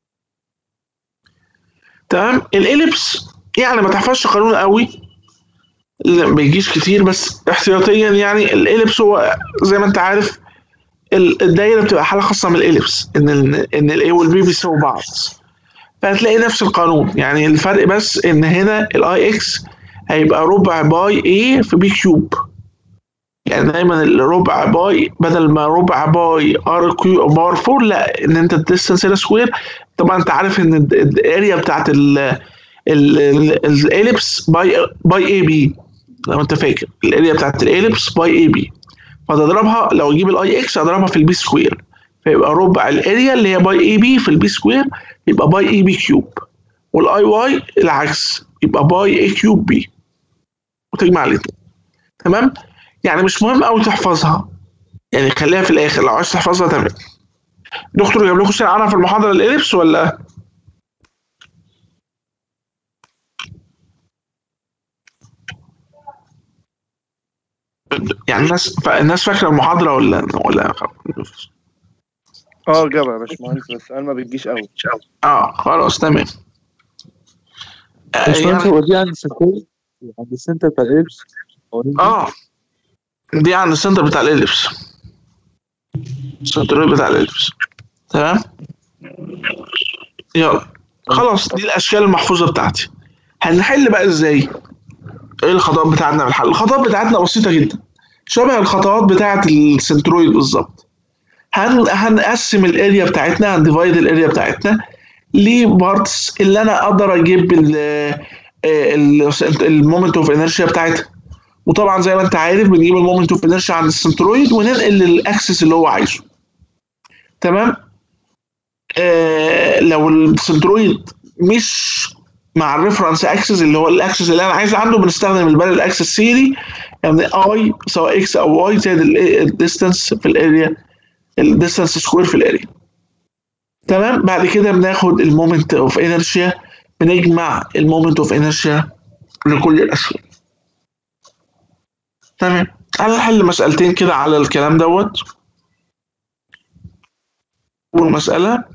تمام الاليبس يعني ما تحفظش قانون قوي لا، ما بيجيش كتير بس احتياطيا يعني الاليبس هو زي ما انت عارف ال- الدايره بتبقى حاله خاصه من الاليبس ان ال ان الاي والبي بيساووا بعض فهتلاقي نفس القانون يعني الفرق بس ان هنا الاي اكس هيبقى ربع باي اي في بي كيوب يعني دايما الربع باي بدل ما ربع باي ار كيو بار 4 لا ان انت الديستنس هنا سكوير طبعا انت عارف ان ال- الاريا بتاعت الاليبس باي باي اي بي لو انت فاكر الاريا بتاعت الاليبس باي اي بي فتضربها لو اجيب الاي اكس اضربها في البي سكوير فيبقى ربع الاريا اللي هي باي اي بي في البي سكوير يبقى باي اي بي كيوب والاي واي العكس يبقى باي اي كيوب بي وتجمع الاثنين تمام يعني مش مهم قوي تحفظها يعني خليها في الاخر لو عايز تحفظها تمام دكتور جاب لكم سنة عنها في المحاضرة الإليبس ولا يعني الناس ف- الناس فاكرة المحاضرة ولا ولا اه جابها يا باشمهندس بس انا ما بتجيش قوي اه خلاص تمام آه, باشمهندس يعني هو دي عند السنتر عند السنتر بتاع الإبس اه دي عند السنتر بتاع الإليبس السنتر بتاع الإليبس تمام يلا خلاص دي الاشكال المحفوظه بتاعتي هنحل بقى ازاي ايه الخطوات بتاعتنا في الحل الخطوات بتاعتنا بسيطه جدا شبه الخطوات بتاعت السنترويد بالظبط هن... هنقسم الاريا بتاعتنا هنديفايد الاريا بتاعتنا لبارتس اللي انا اقدر اجيب المومنت اوف انرشيا بتاعتها وطبعا زي ما انت عارف بنجيب المومنت اوف انرشيا عند السنترويد وننقل للاكسس اللي هو عايزه تمام آه لو السنترويد مش مع الريفرنس اكسس اللي هو الاكسس اللي انا عايز عنده بنستخدم البارل اكسس سيري يعني اي سواء اكس او واي زائد الديستانس في الاريا الديستانس سكوير في الاريا تمام بعد كده بناخد المومنت اوف انرشيا بنجمع المومنت اوف انرشيا لكل الاشياء تمام تعالى نحل مسألتين كده على الكلام دوت أول مسألة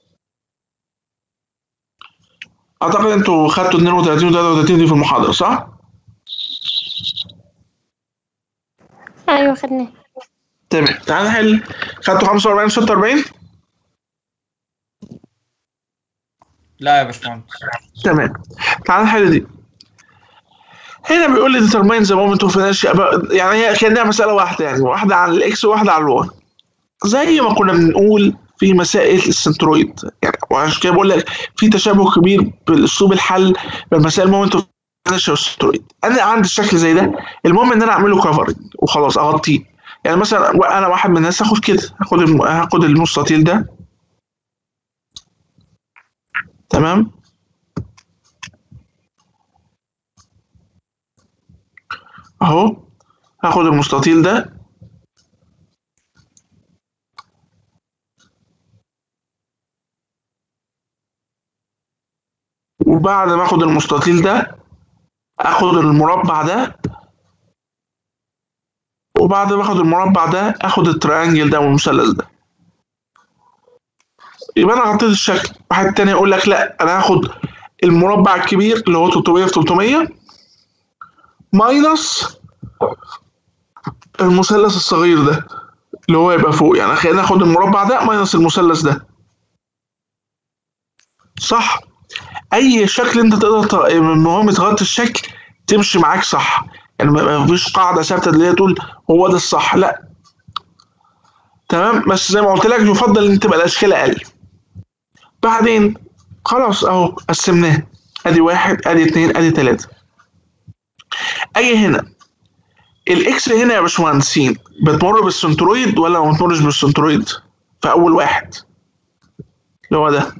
أعتقد أنتوا خدتوا 32 و 33 دي في المحاضرة صح؟ ايوه خدناه تمام تعالى نحل خدتوا 45 و 46 لا يا باشمهندس تمام تعالى نحل دي هنا بيقول لي determine the moment of inertia about- يعني هي كأنها مسألة واحدة يعني واحدة عن الإكس وواحدة عن الواي زي ما كنا بنقول في مسائل السنترويد يعني وعشان كده بقول لك في تشابه كبير بالاسلوب الحل بين مسائل مومنت اوف انرشيا والسنترويد انا عندي الشكل زي ده المهم ان انا اعمله كفرنج وخلاص اغطيه يعني مثلا انا واحد من الناس هاخد كده هاخد الم... هاخد المستطيل ده تمام اهو هاخد المستطيل ده وبعد ما اخد المستطيل ده اخد المربع ده وبعد ما اخد المربع ده اخد التريانجل ده والمثلث ده يبقى انا غطيت الشكل واحد تاني يقول لك لا انا هاخد المربع الكبير اللي هو 300 في 300 ماينس المثلث الصغير ده اللي هو يبقى فوق يعني خلينا ناخد المربع ده ماينس المثلث ده صح اي شكل انت تقدر ت- المهم تغطي الشكل تمشي معاك صح يعني ما ما فيش قاعده ثابته اللي هي تقول هو ده الصح لا تمام بس زي ما قلت لك يفضل ان تبقى الاشكال اقل بعدين خلاص اهو قسمناه ادي واحد ادي اتنين ادي تلاته اجي هنا الاكس هنا يا باشمهندسين بتمر بالسنترويد ولا ما بتمرش بالسنترويد في اول واحد اللي هو ده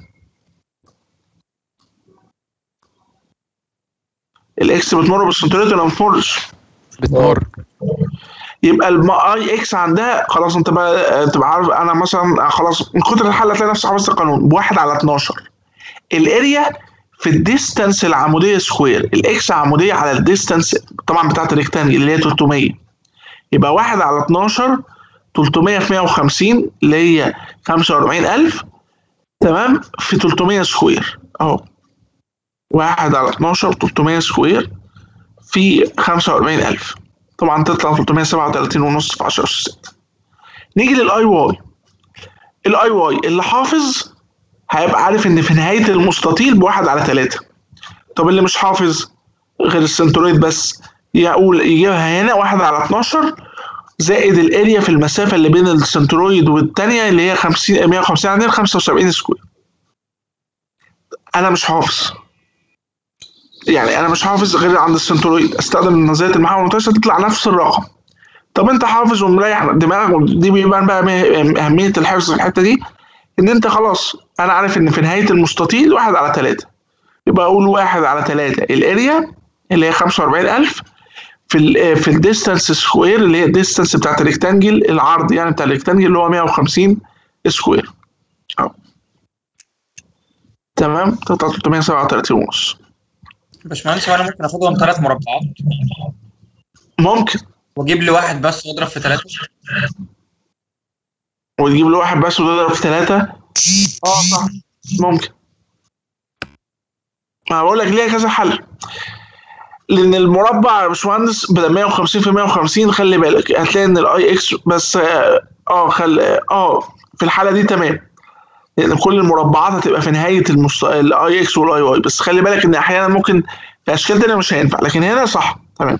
الاكس بتمر بالسنترويد ولا ما بتمرش بتمر يبقى الاي اكس عندها خلاص انت بقى تبقى عارف انا مثلا خلاص من كتر الحل هتلاقي نفسك حفظت القانون بواحد على 12 الاريا في الديستانس العموديه سكوير الاكس عموديه على الديستانس طبعا بتاعت الريكتانجل اللي هي 300 يبقى 1 على 12 300 في 150 اللي هي 45000 تمام في 300 سكوير اهو 1 على 12 300 سكوير في 45000 طبعا تطلع 337 ونص في 10 أس 6 نيجي للاي واي الاي واي اللي حافظ هيبقى عارف ان في نهايه المستطيل بواحد على ثلاثة طب اللي مش حافظ غير السنترويد بس يقول يجيبها هنا واحد على 12 زائد الاريا في المسافه اللي بين السنترويد والثانيه اللي هي 50 150 عندنا 75 سكوير انا مش حافظ يعني انا مش حافظ غير عند السنترويد استخدم نظريه المحاور المنتشره تطلع نفس الرقم طب انت حافظ ومريح دماغك دي بيبان بقى اهميه الحفظ في الحته دي ان انت خلاص انا عارف ان في نهايه المستطيل واحد على ثلاثة يبقى اقول واحد على ثلاثة الاريا اللي هي 45000 في ال في الديستانس سكوير اللي هي الديستانس بتاعت الريكتانجل العرض يعني بتاع الريكتانجل اللي هو 150 سكوير اهو تمام تطلع 337 ونص باشمهندس هو انا ممكن اخدهم ثلاث مربعات ممكن واجيب لي واحد بس واضرب في ثلاثه وتجيب له واحد بس وتضرب في ثلاثة اه صح ممكن ما بقول لك ليها كذا حل لان المربع يا باشمهندس بدل 150 في 150 خلي بالك هتلاقي ان الاي اكس بس اه آه، خل اه في الحاله دي تمام لان كل المربعات هتبقى في نهايه المست... الاي اكس والاي واي بس خلي بالك ان احيانا ممكن في اشكال تانيه مش هينفع لكن هنا صح تمام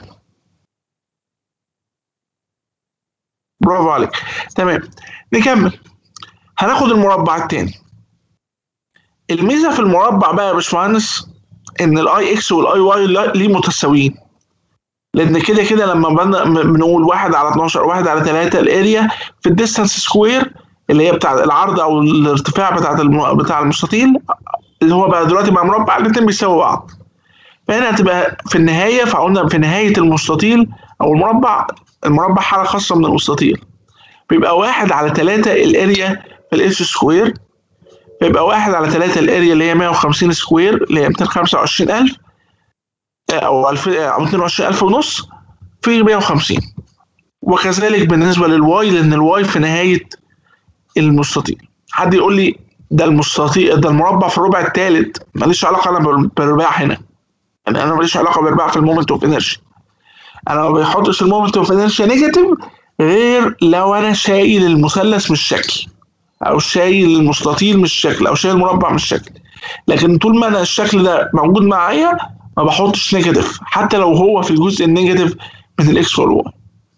برافو عليك تمام نكمل هناخد المربع التاني الميزه في المربع بقى يا باشمهندس ان الاي اكس والاي واي ليه متساويين لان كده كده لما بن- بنقول واحد على 12 واحد على 3 الاريا في الديستانس سكوير اللي هي بتاع العرض او الارتفاع بتاع الم... بتاع المستطيل اللي هو بقى دلوقتي بقى مربع الاثنين بيساووا بعض فهنا هتبقى في النهايه فقلنا في نهايه المستطيل او المربع المربع حاله خاصه من المستطيل بيبقى واحد على 3 الاريا في الاتش سكوير بيبقى واحد على 3 الاريا اللي هي 150 سكوير اللي هي 225000 او 1000 او 22000 ونص في 150 وكذلك بالنسبه للواي لان الواي في نهايه المستطيل حد يقول لي ده المستطيل ده المربع في الربع الثالث ماليش علاقه انا بال- بالرباع هنا يعني انا ماليش علاقه بالرباع في المومنت اوف انرجي انا ما بحطش المومنت اوف انرجي نيجاتيف غير لو انا شايل المثلث مش شكل او شايل المستطيل مش شكل او شايل المربع مش شكل لكن طول ما انا الشكل ده موجود معايا ما بحطش نيجاتيف حتى لو هو في الجزء النيجاتيف من الاكس والواي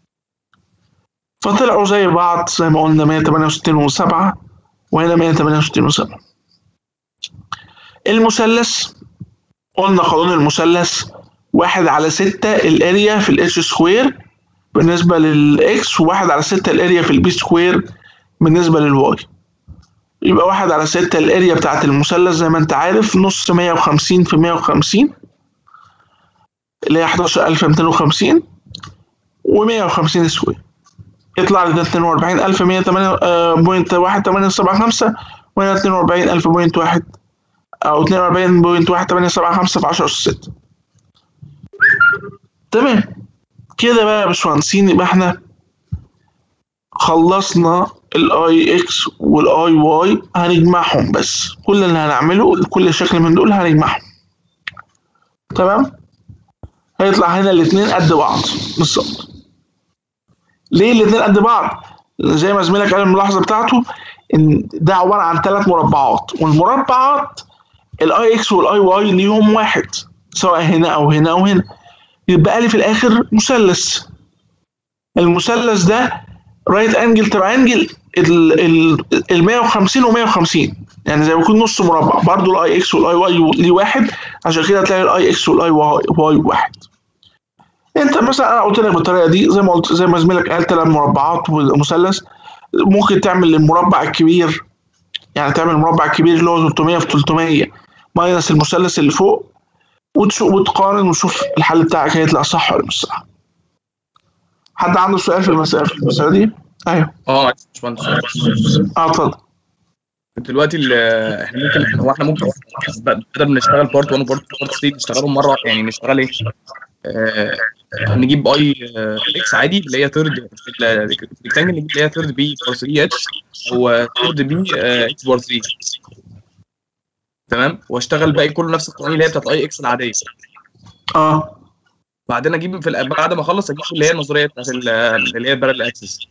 فطلعوا زي بعض زي ما قلنا 168 و7 وهنا 168 و7 المثلث قلنا قانون المثلث واحد على ستة الاريا في الاتش سكوير بالنسبة للاكس وواحد على ستة الاريا في البي سكوير بالنسبة للواي يبقى واحد على ستة الاريا بتاعت المثلث زي ما انت عارف نص 150 في 150 اللي هي 11250 و150 سكوير يطلع لي ده 42100.1875 وهنا 42000.1 او 42.1875 في 10 أس 6 تمام كده بقى يا باشمهندسين يبقى احنا خلصنا الاي اكس والاي واي هنجمعهم بس كل اللي هنعمله كل شكل من دول هنجمعهم تمام هيطلع هنا الاثنين قد بعض بالظبط ليه الاثنين قد بعض زي ما زميلك قال الملاحظه بتاعته ان ده عباره عن ثلاث مربعات والمربعات الاي اكس والاي واي ليهم واحد سواء هنا او هنا او هنا يبقى لي في الاخر مثلث المثلث ده رايت انجل تراينجل ال 150 و 150 يعني زي ما يكون نص مربع برضو الاي اكس والاي واي ليه واحد عشان كده هتلاقي الاي اكس والاي واي واحد انت مثلا انا قلت لك بالطريقه دي زي ما قلت زي ما زميلك قال ثلاث مربعات ومثلث ممكن تعمل المربع الكبير يعني تعمل المربع الكبير اللي هو 300 في 300 ماينس المثلث اللي فوق وتشوف وتقارن وتشوف الحل بتاعك هيطلع صح ولا مش صح حد عنده سؤال في المسألة في المسألة دي؟ ايوه اه معلش يا باشمهندس اه اتفضل دلوقتي ال- احنا ممكن هو احنا ممكن بدل ما نشتغل بارت 1 وبارت بارت 3 نشتغلهم مره يعني نشتغل ايه؟ آه نجيب اي اكس عادي اللي هي ثيرد في الريكتانجل نجيب اللي هي ثيرد بي بار 3 اتش او ثيرد بي اكس بار 3 تمام واشتغل باقي كله نفس القوانين اللي هي بتاعت اي اكس العاديه اه بعدين اجيب في الأ- بعد ما اخلص اجيب اللي هي النظريه بتاعت ال- اللي هي البارل اكسس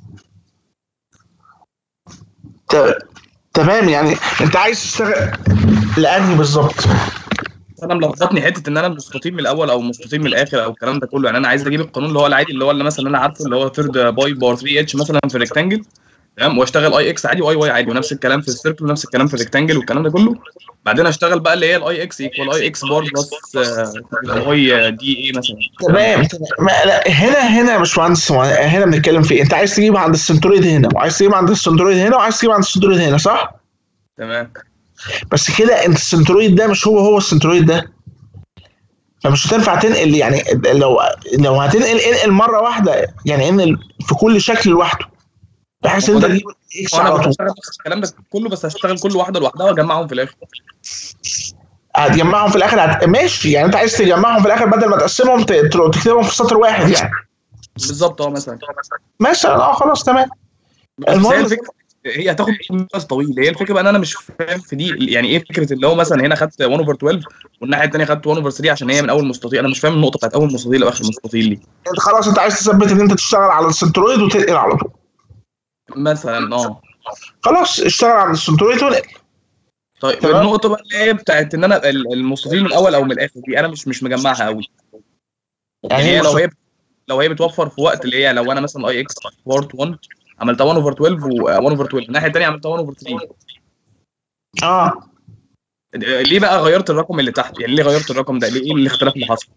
ت- تمام يعني انت عايز تشتغل لانهي بالظبط انا ملخبطني حته ان انا مستطيل من الاول او مستطيل من الاخر او الكلام ده كله يعني انا عايز اجيب القانون اللي هو العادي اللي هو اللي مثلا انا عارفه اللي هو ثيرد باي بار 3 اتش مثلا في الريكتانجل تمام واشتغل اي اكس عادي واي واي عادي ونفس الكلام في السيركل ونفس الكلام في الريكتانجل والكلام ده كله بعدين اشتغل بقى اللي هي الاي اكس ايكوال اي اكس بار بلس واي دي اي مثلا تمام تمام. ما لا هنا هنا يا باشمهندس هو هنا بنتكلم في إيه؟ انت عايز تجيب عند السنترويد هنا وعايز تجيب عند السنترويد هنا وعايز تجيب عند السنترويد هنا صح؟ تمام بس كده انت السنترويد ده مش هو هو السنترويد ده فمش هتنفع تنقل يعني لو لو هتنقل انقل مره واحده يعني انقل في كل شكل لوحده بحيث ان انت تجيب اكس وانا على طول بشتغل نفس الكلام ده كله بس هشتغل كل واحده لوحدها واجمعهم في الاخر هتجمعهم في الاخر هت... ماشي يعني انت عايز تجمعهم في الاخر بدل ما تقسمهم ت- تكتبهم في سطر واحد يعني بالظبط اه مثلا مثلا اه خلاص تمام بس هي المهم الفكره هي هتاخد وقت طويل هي الفكره بقى ان انا مش فاهم في دي يعني ايه فكره اللي هو مثلا هنا خدت 1 اوفر 12 والناحيه الثانيه خدت 1 اوفر 3 عشان هي من اول مستطيل انا مش فاهم النقطه بتاعت اول مستطيل واخر مستطيل دي انت خلاص انت عايز تثبت ان انت تشتغل على السنترويد وتنقل على طول مثلا اه خلاص اشتغل على السنترويد ونقل طيب تمام. النقطه بقى اللي هي بتاعت ان انا ال- المستطيل من الاول او من الاخر دي انا مش مش مجمعها قوي يعني هي لو هي لو هي بتوفر في وقت اللي هي لو انا مثلا اي اكس بارت 1 عملتها 1 اوفر 12 و 1 اوفر 12 الناحيه الثانيه عملتها 1 اوفر 3 اه ليه بقى غيرت الرقم اللي تحت يعني ليه غيرت الرقم ده ليه ايه الاختلاف اللي حصل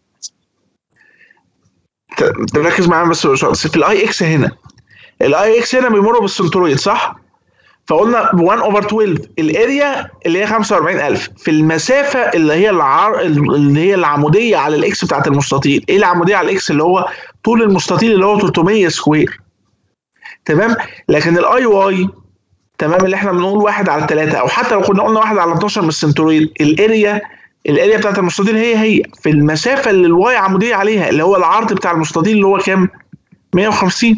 ت- تركز معايا بس يا باشمهندس. في الاي اكس هنا الاي اكس هنا بيمر بالسنترويد صح؟ فقلنا 1 اوفر 12 الاريا اللي هي 45000 في المسافه اللي هي العر... اللي هي العموديه على الاكس بتاعت المستطيل ايه العموديه على الاكس اللي هو طول المستطيل اللي هو 300 سكوير تمام لكن الاي واي تمام اللي احنا بنقول واحد على ثلاثة او حتى لو كنا قلنا واحد على 12 من السنترويد الاريا الاريا بتاعت المستطيل هي هي في المسافه اللي الواي عموديه عليها اللي هو العرض بتاع المستطيل اللي هو كام 150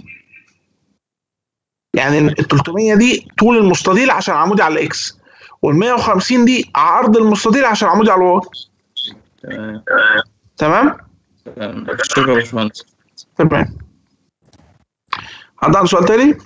يعني ال 300 دي طول المستطيل عشان عمودي على الاكس وال 150 دي عرض المستطيل عشان عمودي على الواي تمام تمام تمام. شكرا يا باشمهندس تمام حد عنده سؤال تاني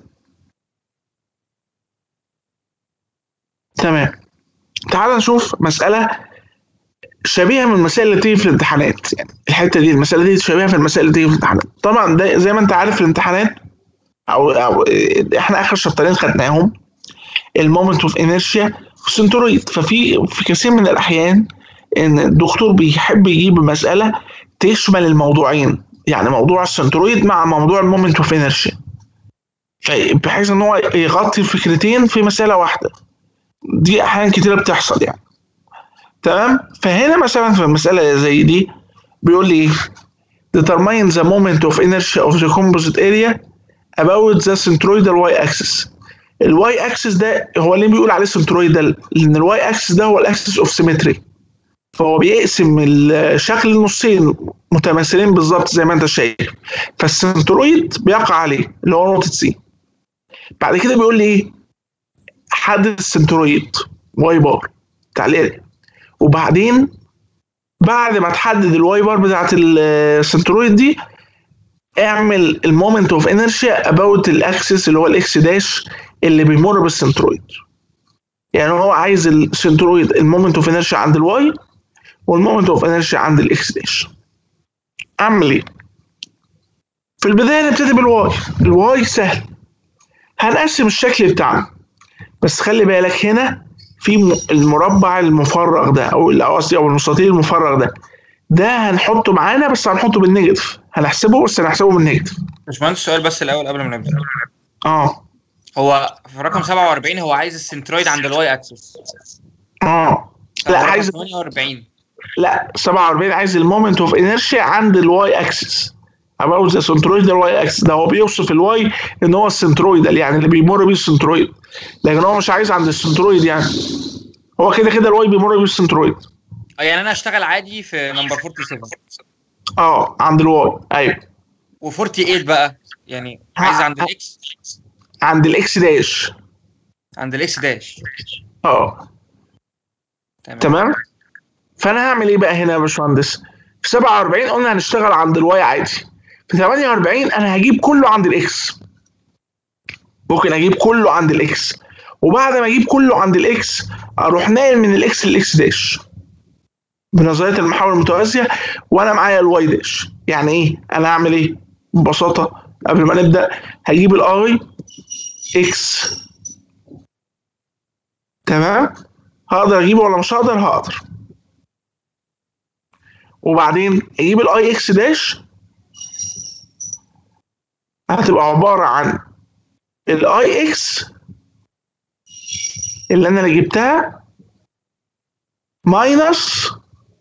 تمام تعال نشوف مسألة شبيهة من المسائل اللي بتيجي في الامتحانات يعني الحتة دي المسألة دي شبيهة في المسائل اللي بتيجي في الامتحانات طبعا ده زي ما انت عارف في الامتحانات او, أو احنا اخر شابترين خدناهم المومنت اوف انيرشيا سنترويد ففي في كثير من الاحيان ان الدكتور بيحب يجيب مسألة تشمل الموضوعين يعني موضوع السنترويد مع موضوع المومنت اوف انيرشيا بحيث ان هو يغطي الفكرتين في مسألة واحدة دي احيانا كتيرة بتحصل يعني تمام فهنا مثلا في المسألة زي دي بيقول لي ايه determine the moment of inertia of the composite area about the centroidal y axis الواي اكسس ده هو اللي بيقول عليه centroidal لان الواي اكسس ده هو الاكسس اوف سيمتري فهو بيقسم الشكل لنصين متماثلين بالظبط زي ما انت شايف فالسنترويد بيقع عليه اللي هو نقطة سي بعد كده بيقول لي ايه حدد السنترويد واي بار بتاع الاريا وبعدين بعد ما تحدد الواي بار بتاعت السنترويد دي اعمل المومنت اوف انرشيا اباوت الاكسس اللي هو الاكس داش اللي بيمر بالسنترويد يعني هو عايز السنترويد المومنت اوف انرشيا عند الواي والمومنت اوف انرشيا عند الاكس داش اعمل ايه في البدايه نبتدي بالواي الواي سهل هنقسم الشكل بتاعنا بس خلي بالك هنا في م- المربع المفرغ ده او ال- قصدي او المستطيل المفرغ ده ده هنحطه معانا بس هنحطه بالنيجاتيف هنحسبه بس هنحسبه بالنيجاتيف باشمهندس سؤال بس الاول قبل ما نبدا اه هو في رقم 47 هو عايز السنترويد عند الواي اكسس اه لا عايز 48 لا 47 عايز المومنت اوف انرشيا عند الواي اكسس about the centroid ده الواي اكس ده هو بيوصف الواي ان هو السنترويد يعني اللي بيمر بيه السنترويد لكن هو مش عايز عند السنترويد يعني هو كده كده الواي بيمر بيه السنترويد آه، يعني انا اشتغل عادي في نمبر 47 اه عند الواي ايوه و48 بقى يعني عايز عند الاكس عند الاكس داش عند الاكس داش اه تمام تمام فانا هعمل ايه بقى هنا يا باشمهندس في 47 قلنا هنشتغل عند الواي عادي في 48 انا هجيب كله عند الاكس ممكن اجيب كله عند الاكس وبعد ما اجيب كله عند الاكس اروح ناقل من الاكس للاكس داش بنظريه المحاور المتوازيه وانا معايا الواي داش يعني ايه انا هعمل ايه ببساطه قبل ما نبدا هجيب الاي اكس تمام هقدر اجيبه ولا مش هقدر هقدر وبعدين اجيب الاي اكس داش هتبقى عباره عن الاي اكس اللي انا اللي جبتها ماينس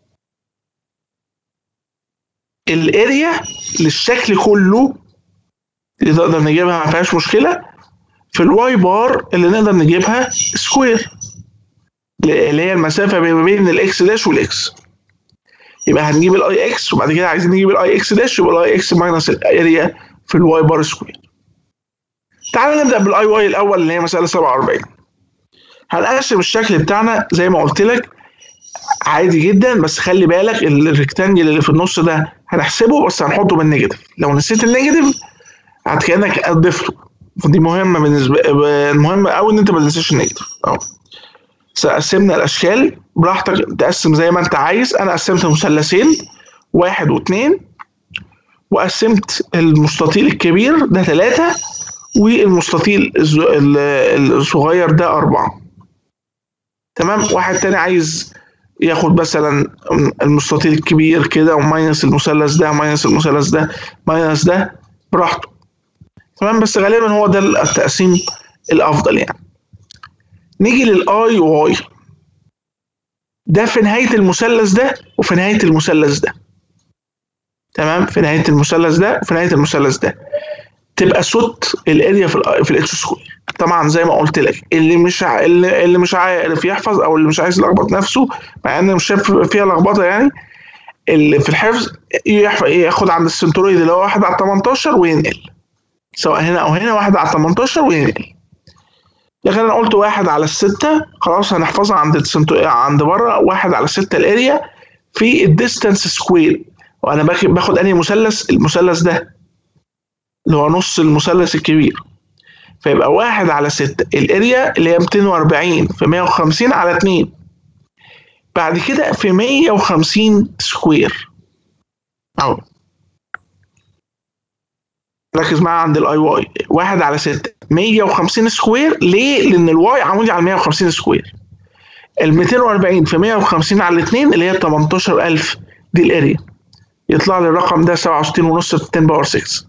الاريا للشكل كله اللي نقدر نجيبها ما فيهاش مشكله في الواي بار اللي نقدر نجيبها سكوير اللي هي المسافه ما بين الاكس داش والاكس يبقى هنجيب الاي اكس وبعد كده عايزين نجيب الاي اكس داش يبقى الاي اكس ماينس الاريا في الواي بار سكوير تعال نبدا بالاي واي الاول اللي هي مساله 47 هنقسم الشكل بتاعنا زي ما قلت لك عادي جدا بس خلي بالك الريكتانجل اللي في النص ده هنحسبه بس هنحطه بالنيجاتيف لو نسيت النيجاتيف هت كانك ضفته فدي مهمه بالنسبه مهمه قوي ان انت ما تنساش النيجاتيف اهو قسمنا الاشكال براحتك تقسم زي ما انت عايز انا قسمت مثلثين واحد واثنين وقسمت المستطيل الكبير ده ثلاثة والمستطيل الز- ال- الصغير ده أربعة تمام واحد تاني عايز ياخد مثلا المستطيل الكبير كده وماينس المثلث ده ماينس المثلث ده ماينس ده براحته تمام بس غالبا هو ده التقسيم الأفضل يعني نيجي للاي واي ده في نهاية المثلث ده وفي نهاية المثلث ده تمام في نهاية المثلث ده وفي نهاية المثلث ده تبقى صوت الاريا في ال في الاتش سكوير طبعا زي ما قلت لك اللي مش ع... اللي, اللي مش عارف يحفظ او اللي مش عايز يلخبط نفسه مع ان مش شايف فيها لخبطه يعني اللي في الحفظ يحف... ياخد عند السنترويد اللي هو واحد على 18 وينقل سواء هنا او هنا واحد على 18 وينقل لكن انا قلت واحد على الستة خلاص هنحفظها عند السنتو... عند بره واحد على ستة الاريا في الديستانس سكوير وانا باخد باخد انهي مثلث المثلث ده اللي هو نص المثلث الكبير فيبقى واحد على ستة الاريا اللي هي 240 في 150 على 2 بعد كده في 150 سكوير اهو ركز معايا عند الاي واي واحد على ستة 150 سكوير ليه؟ لان الواي عمودي على 150 سكوير ال 240 في 150 على 2 اللي هي 18000 دي الاريا يطلع لي الرقم ده 67 ونص في 10 باور 6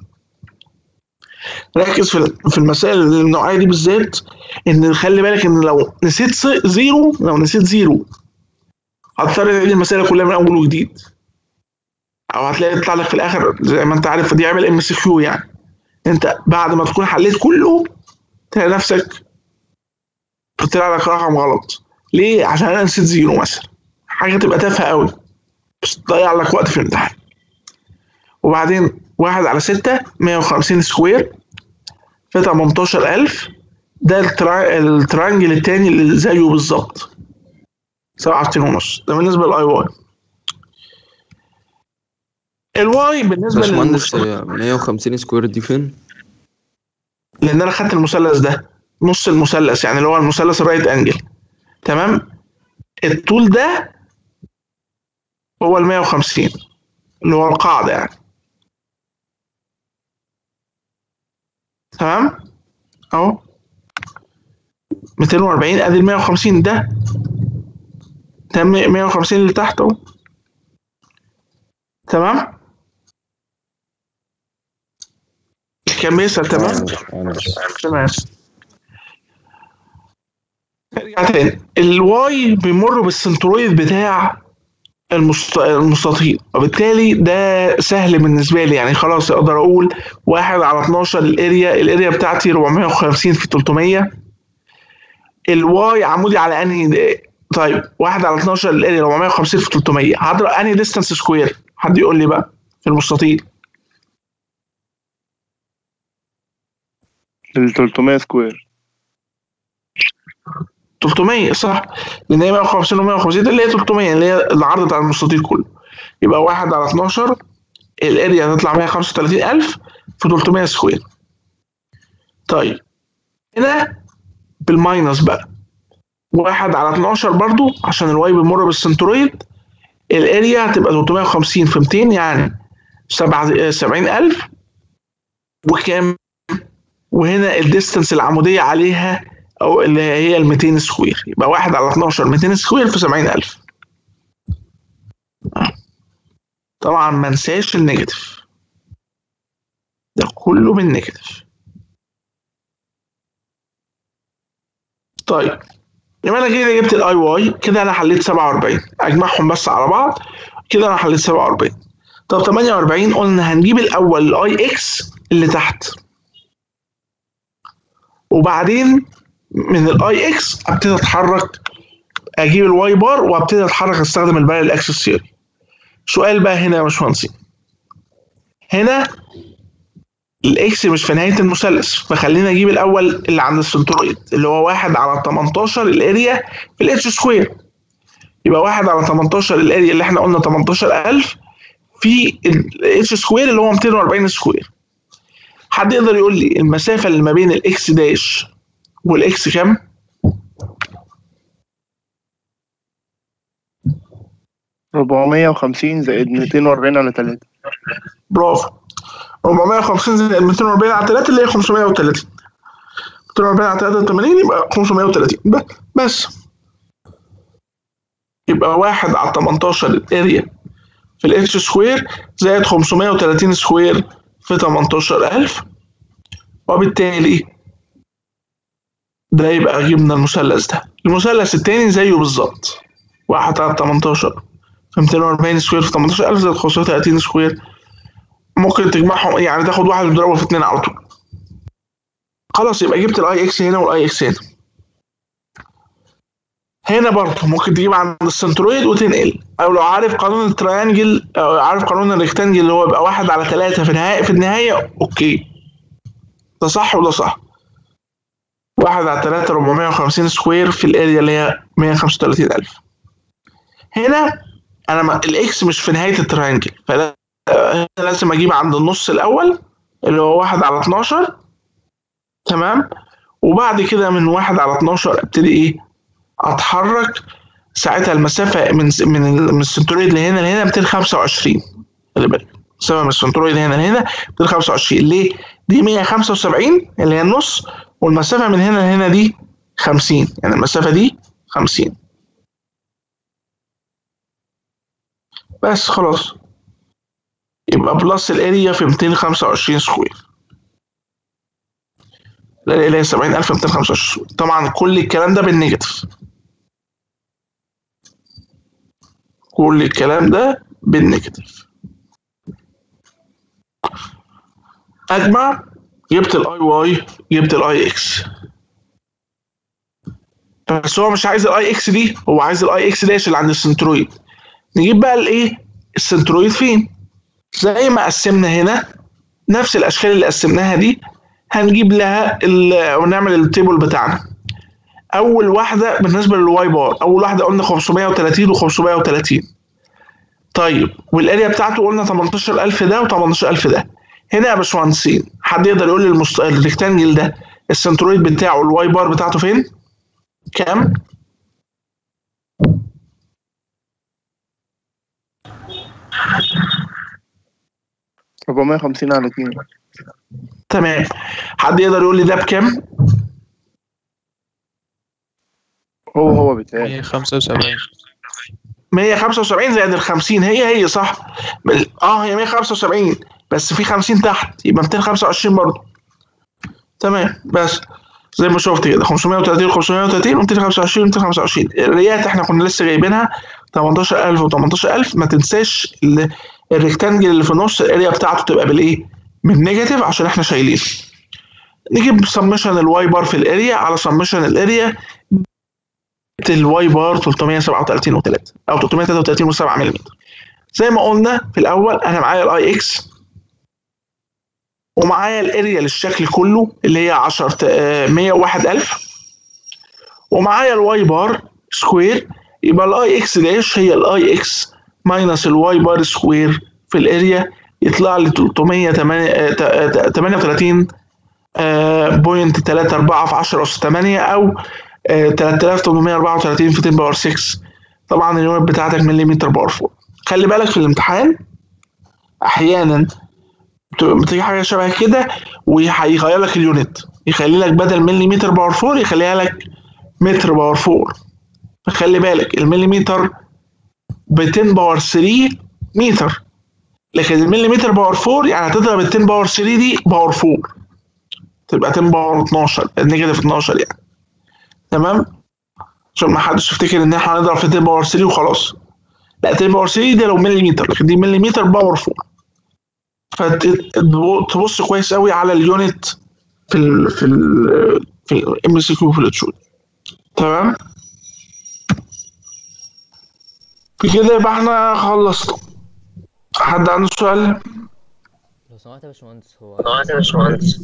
ركز في في المسائل النوعيه دي بالذات ان خلي بالك ان لو نسيت ص- زيرو لو نسيت زيرو هتضطر تعيد المسائل كلها من اول وجديد او هتلاقي يطلع لك في الاخر زي ما انت عارف دي يعمل ام سي كيو يعني انت بعد ما تكون حليت كله تلاقي نفسك طلع لك رقم غلط ليه عشان انا نسيت زيرو مثلا حاجه تبقى تافهه قوي بس تضيع لك وقت في الامتحان وبعدين واحد على ستة 150 سكوير في 18000 ده الترا... الترانجل التاني اللي زيه بالظبط 67 ونص ده بالنسبه للاي واي الواي بالنسبه باشمهندس للمس- هي 150 سكوير دي فين؟ لان انا خدت المثلث ده نص المثلث يعني اللي هو المثلث الرايت انجل تمام الطول ده هو ال 150 اللي هو القاعده يعني تمام اهو 240 ادي ال 150 ده ده 150 اللي تحت اهو تمام كان بيسأل تمام تمام نرجع تاني الواي بيمر بالسنترويد بتاع المست... المستطيل وبالتالي ده سهل بالنسبه لي يعني خلاص اقدر اقول واحد على 12 الاريا الاريا بتاعتي 450 في 300 الواي عمودي على انهي طيب واحد على 12 الاريا 450 في 300 هضرب انهي ديستانس سكوير حد يقول لي بقى في المستطيل ال 300 سكوير 300 صح لان هي 150 و 150 اللي هي 300 اللي هي العرض بتاع المستطيل كله يبقى 1 على 12 الاريا هتطلع 135000 في 300 سكوير طيب هنا بالماينس بقى 1 على 12 برضو عشان الواي بيمر بالسنترويد الاريا هتبقى 350 في 200 يعني 70000 وكام وهنا الديستنس العمودية عليها أو اللي هي ال 200 سكوير يبقى 1 على 12 200 سكوير في 70000 طبعا ما انساش النيجاتيف ده كله بالنيجاتيف طيب يبقى انا كده جبت الاي واي كده انا حليت 47 اجمعهم بس على بعض كده انا حليت 47 طب 48 قلنا هنجيب الاول الاي اكس اللي تحت وبعدين من الاي اكس ابتدي اتحرك اجيب الواي بار وابتدي اتحرك استخدم البارل اكسس ثيوري سؤال بقى هنا يا باشمهندسين هنا الاكس مش في نهايه المثلث فخلينا اجيب الاول اللي عند السنترويد اللي هو 1 على 18 الاريا في الاتش سكوير يبقى 1 على 18 الاريا اللي احنا قلنا 18000 في الاتش سكوير اللي هو 240 سكوير حد يقدر يقول لي المسافه اللي ما بين الاكس داش والاكس كام؟ ربعمية وخمسين زائد ميتين وأربعين على تلاتة برافو 450 زائد 240 على 3 اللي هي 530 240 على 83 يبقى 530 ب- بس يبقى 1 على 18 الاريا في الاتش سكوير زائد 530 سكوير في 18000 وبالتالي ده يبقى جبنا المثلث ده المثلث التاني زيه بالظبط 1 على 18 في 240 سكوير في 18000 زائد 530 سكوير ممكن تجمعهم يعني تاخد واحد وتضربه في اتنين على طول خلاص يبقى جبت الاي اكس هنا والاي اكس هنا هنا برضه ممكن تجيب عند السنترويد وتنقل او لو عارف قانون التريانجل او عارف قانون الريكتانجل اللي هو يبقى واحد على ثلاثة في النهاية في النهاية اوكي ده صح وده صح واحد على ثلاثة 450 سكوير في الاريا اللي هي 135000 هنا انا ما الاكس مش في نهاية التريانجل فلا هنا لازم اجيب عند النص الاول اللي هو واحد على 12 تمام وبعد كده من واحد على 12 ابتدي ايه اتحرك ساعتها المسافه من من ال- من السنترويد لهنا لهنا 225 خلي بالك المسافه من السنترويد هنا لهنا 225 ليه؟ دي 175 اللي هي النص والمسافه من هنا لهنا دي 50 يعني المسافه دي 50 بس خلاص يبقى بلس الاريا في 225 سكوير الاريا اللي هي 70225 سكوير طبعا كل الكلام ده بالنيجاتيف كل الكلام ده بالنيجاتيف اجمع جبت الاي واي جبت الاي اكس بس هو مش عايز الاي اكس دي هو عايز الاي اكس داش اللي عند السنترويد نجيب بقى الايه السنترويد فين زي ما قسمنا هنا نفس الاشكال اللي قسمناها دي هنجيب لها ال- ونعمل التيبل بتاعنا اول واحده بالنسبه للواي بار اول واحده قلنا 530 و530 طيب والاريا بتاعته قلنا 18000 ده و18000 ده هنا يا باشمهندسين حد يقدر يقول لي المست... الريكتانجل ده السنترويد بتاعه الواي بار بتاعته فين؟ كام؟ ربعمية وخمسين على اتنين تمام حد يقدر يقول لي ده بكام؟ هو هو بتاعي 175 175 زائد ال 50 هي هي صح بل- اه هي 175 بس في 50 تحت يبقى 225 برضه تمام بس زي ما شفت كده 530 530 225 225 الريات احنا كنا لسه جايبينها 18000 و18000 ما تنساش ال- الريكتانجل اللي في النص الاريا بتاعته تبقى بالايه؟ بالنيجاتيف عشان احنا شايلين نجيب سمشن الواي بار في الاريا على سمشن الاريا الواي بار 337 و3 او 333 و7 ملم زي ما قلنا في الاول انا معايا الاي اكس ومعايا الاريا للشكل كله اللي هي 10 آه، 101000 ومعايا الواي بار سكوير يبقى الاي اكس داش هي الاي اكس ماينس الواي بار سكوير في الاريا يطلع لي 338 بوينت 34 في 10 اس 8 او آه، 3834 في 10 باور 6 طبعا اليونت بتاعتك مليمتر باور 4 خلي بالك في الامتحان احيانا بت- بتيجي حاجه شبه كده وهيغير لك اليونت يخلي لك بدل مليمتر باور 4 يخليها لك متر باور 4 فخلي بالك المليمتر ب 10 باور 3 متر لكن المليمتر باور 4 يعني هتضرب ال 10 باور 3 دي باور 4 تبقى 10 باور 12 نيجاتيف 12 يعني تمام عشان ما حدش يفتكر ان احنا هنضرب في 10 باور 3 وخلاص لا 10 باور 3 دي لو مليمتر لكن دي مليمتر باور 4 فتبص كويس قوي على اليونت في ال في ال في الام سي كيو في الاتشول تمام بكده يبقى احنا خلصنا حد عنده سؤال؟ لو سمحت يا باشمهندس هو لو سمحت يا باشمهندس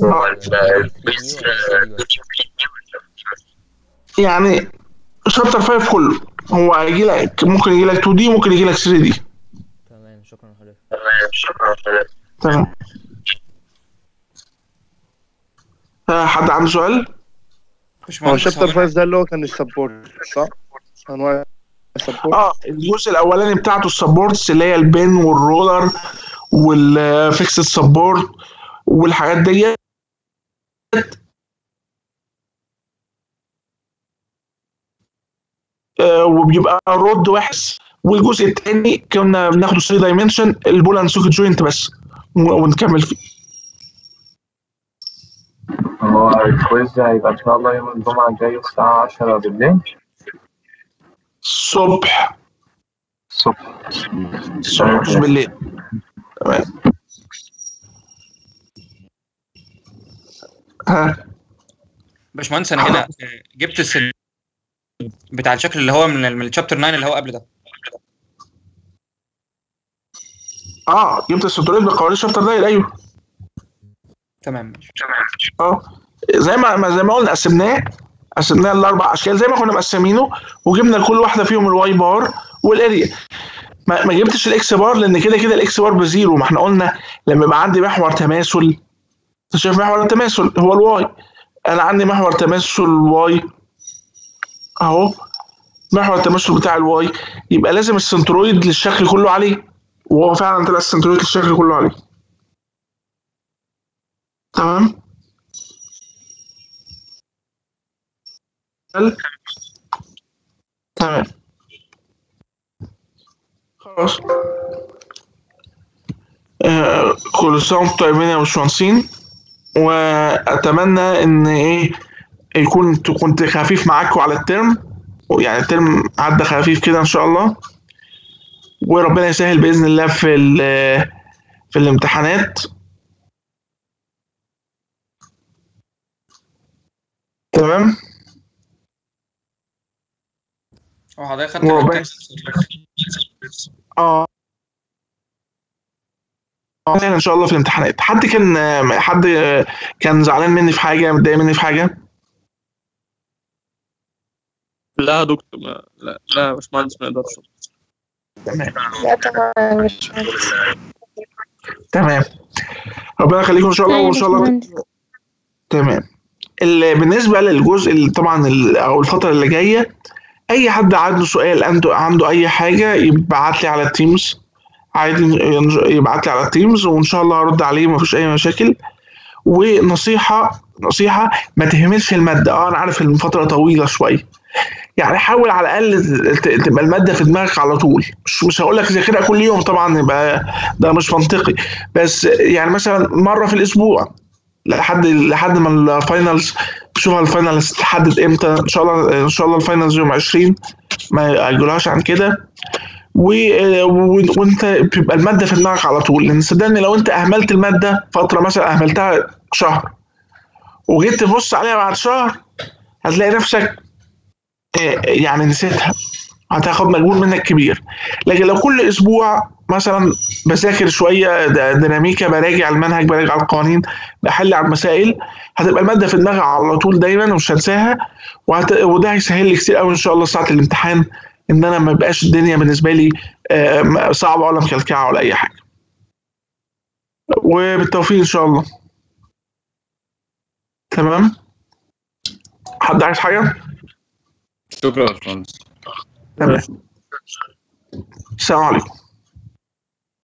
يعني شابتر 5 كله هو هيجي لك ممكن يجي لك 2 دي ممكن يجي لك 3 دي تمام شكرا لحضرتك تمام شكرا لحضرتك تمام آه، حد عنده سؤال؟ هو شابتر 5 ده اللي هو كان السبورت صح؟ انواع السبورت اه الجزء الاولاني بتاعته السبورتس اللي هي البن والرولر والفيكسد سبورت والحاجات ديت آه، وبيبقى رود واحد والجزء الثاني كنا بناخده 3 دايمنشن البول اند سوكت جوينت بس و- ونكمل فيه هو الكويز هيبقى إن شاء الله يوم الجمعة الجاي الساعة 10 بالليل الصبح الصبح الصبح مش بالليل تمام ها باشمهندس انا هنا جبت السل... بتاع الشكل اللي هو من من الشابتر 9 اللي هو قبل ده اه جبت السنتوريت بقوانين شابتر داير ايوه تمام اه زي ما ما- زي ما قلنا قسمناه قسمناه لاربع اشكال زي ما كنا مقسمينه وجبنا لكل واحده فيهم الواي بار والاريا ما, ما جبتش الاكس بار لان كده كده الاكس بار بزيرو ما احنا قلنا لما يبقى عندي محور تماثل انت شايف محور التماثل هو الواي انا عندي محور تماثل واي اهو محور التماثل بتاع الواي يبقى لازم السنترويد للشكل كله عليه وهو فعلا طلع السنترويد للشكل كله عليه تمام هل- تمام خلاص آه كل سنة وانتم طيبين يا باشمهندسين واتمنى ان ايه يكون كنت خفيف معاكم على الترم يعني الترم عدى خفيف كده ان شاء الله وربنا يسهل باذن الله في ال- في الامتحانات تمام هو حضرتك خدت وربنا التكست اه آه، ان شاء الله في الامتحانات حد كان حد كان زعلان مني في حاجه متضايق مني في حاجه لا يا دكتور ما- لا لا يا باشمهندس ما نقدرش تمام لا طبعا مش تمام ربنا يخليكم ان شاء الله أيوة وان شاء الله باشمهندس. تمام ال- بالنسبه للجزء اللي طبعا ال- او الفتره اللي جايه اي حد عنده سؤال عنده عنده اي حاجه يبعت لي على التيمز عادي ينج- يبعت لي على التيمز وان شاء الله هرد عليه مفيش اي مشاكل ونصيحه نصيحه ما تهملش الماده اه انا عارف الفتره طويله شويه يعني حاول على الاقل ت- تبقى الماده في دماغك على طول مش مش هقول لك ذاكرها كل يوم طبعا يبقى ده مش منطقي بس يعني مثلا مره في الاسبوع لحد لحد ما الفاينلز شوفها الفاينل هتتحدد امتى ان شاء الله ان شاء الله الفاينل يوم 20 ما يأجلوهاش عن كده و... و... وانت بيبقى الماده في دماغك على طول لان صدقني لو انت اهملت الماده فتره مثلا اهملتها شهر وجيت تبص عليها بعد شهر هتلاقي نفسك آه، يعني نسيتها هتاخد مجهود منك كبير لكن لو كل اسبوع مثلا بذاكر شويه د- ديناميكا براجع المنهج براجع القوانين بحل على المسائل هتبقى الماده في دماغي على طول دايما ومش هنساها وهت... وده هيسهل لي كتير قوي ان شاء الله ساعه الامتحان ان انا ما بقاش الدنيا بالنسبه لي آه، صعبه ولا مكلكعه ولا اي حاجه وبالتوفيق ان شاء الله تمام حد عايز حاجه شكرا يا باشمهندس تمام السلام عليكم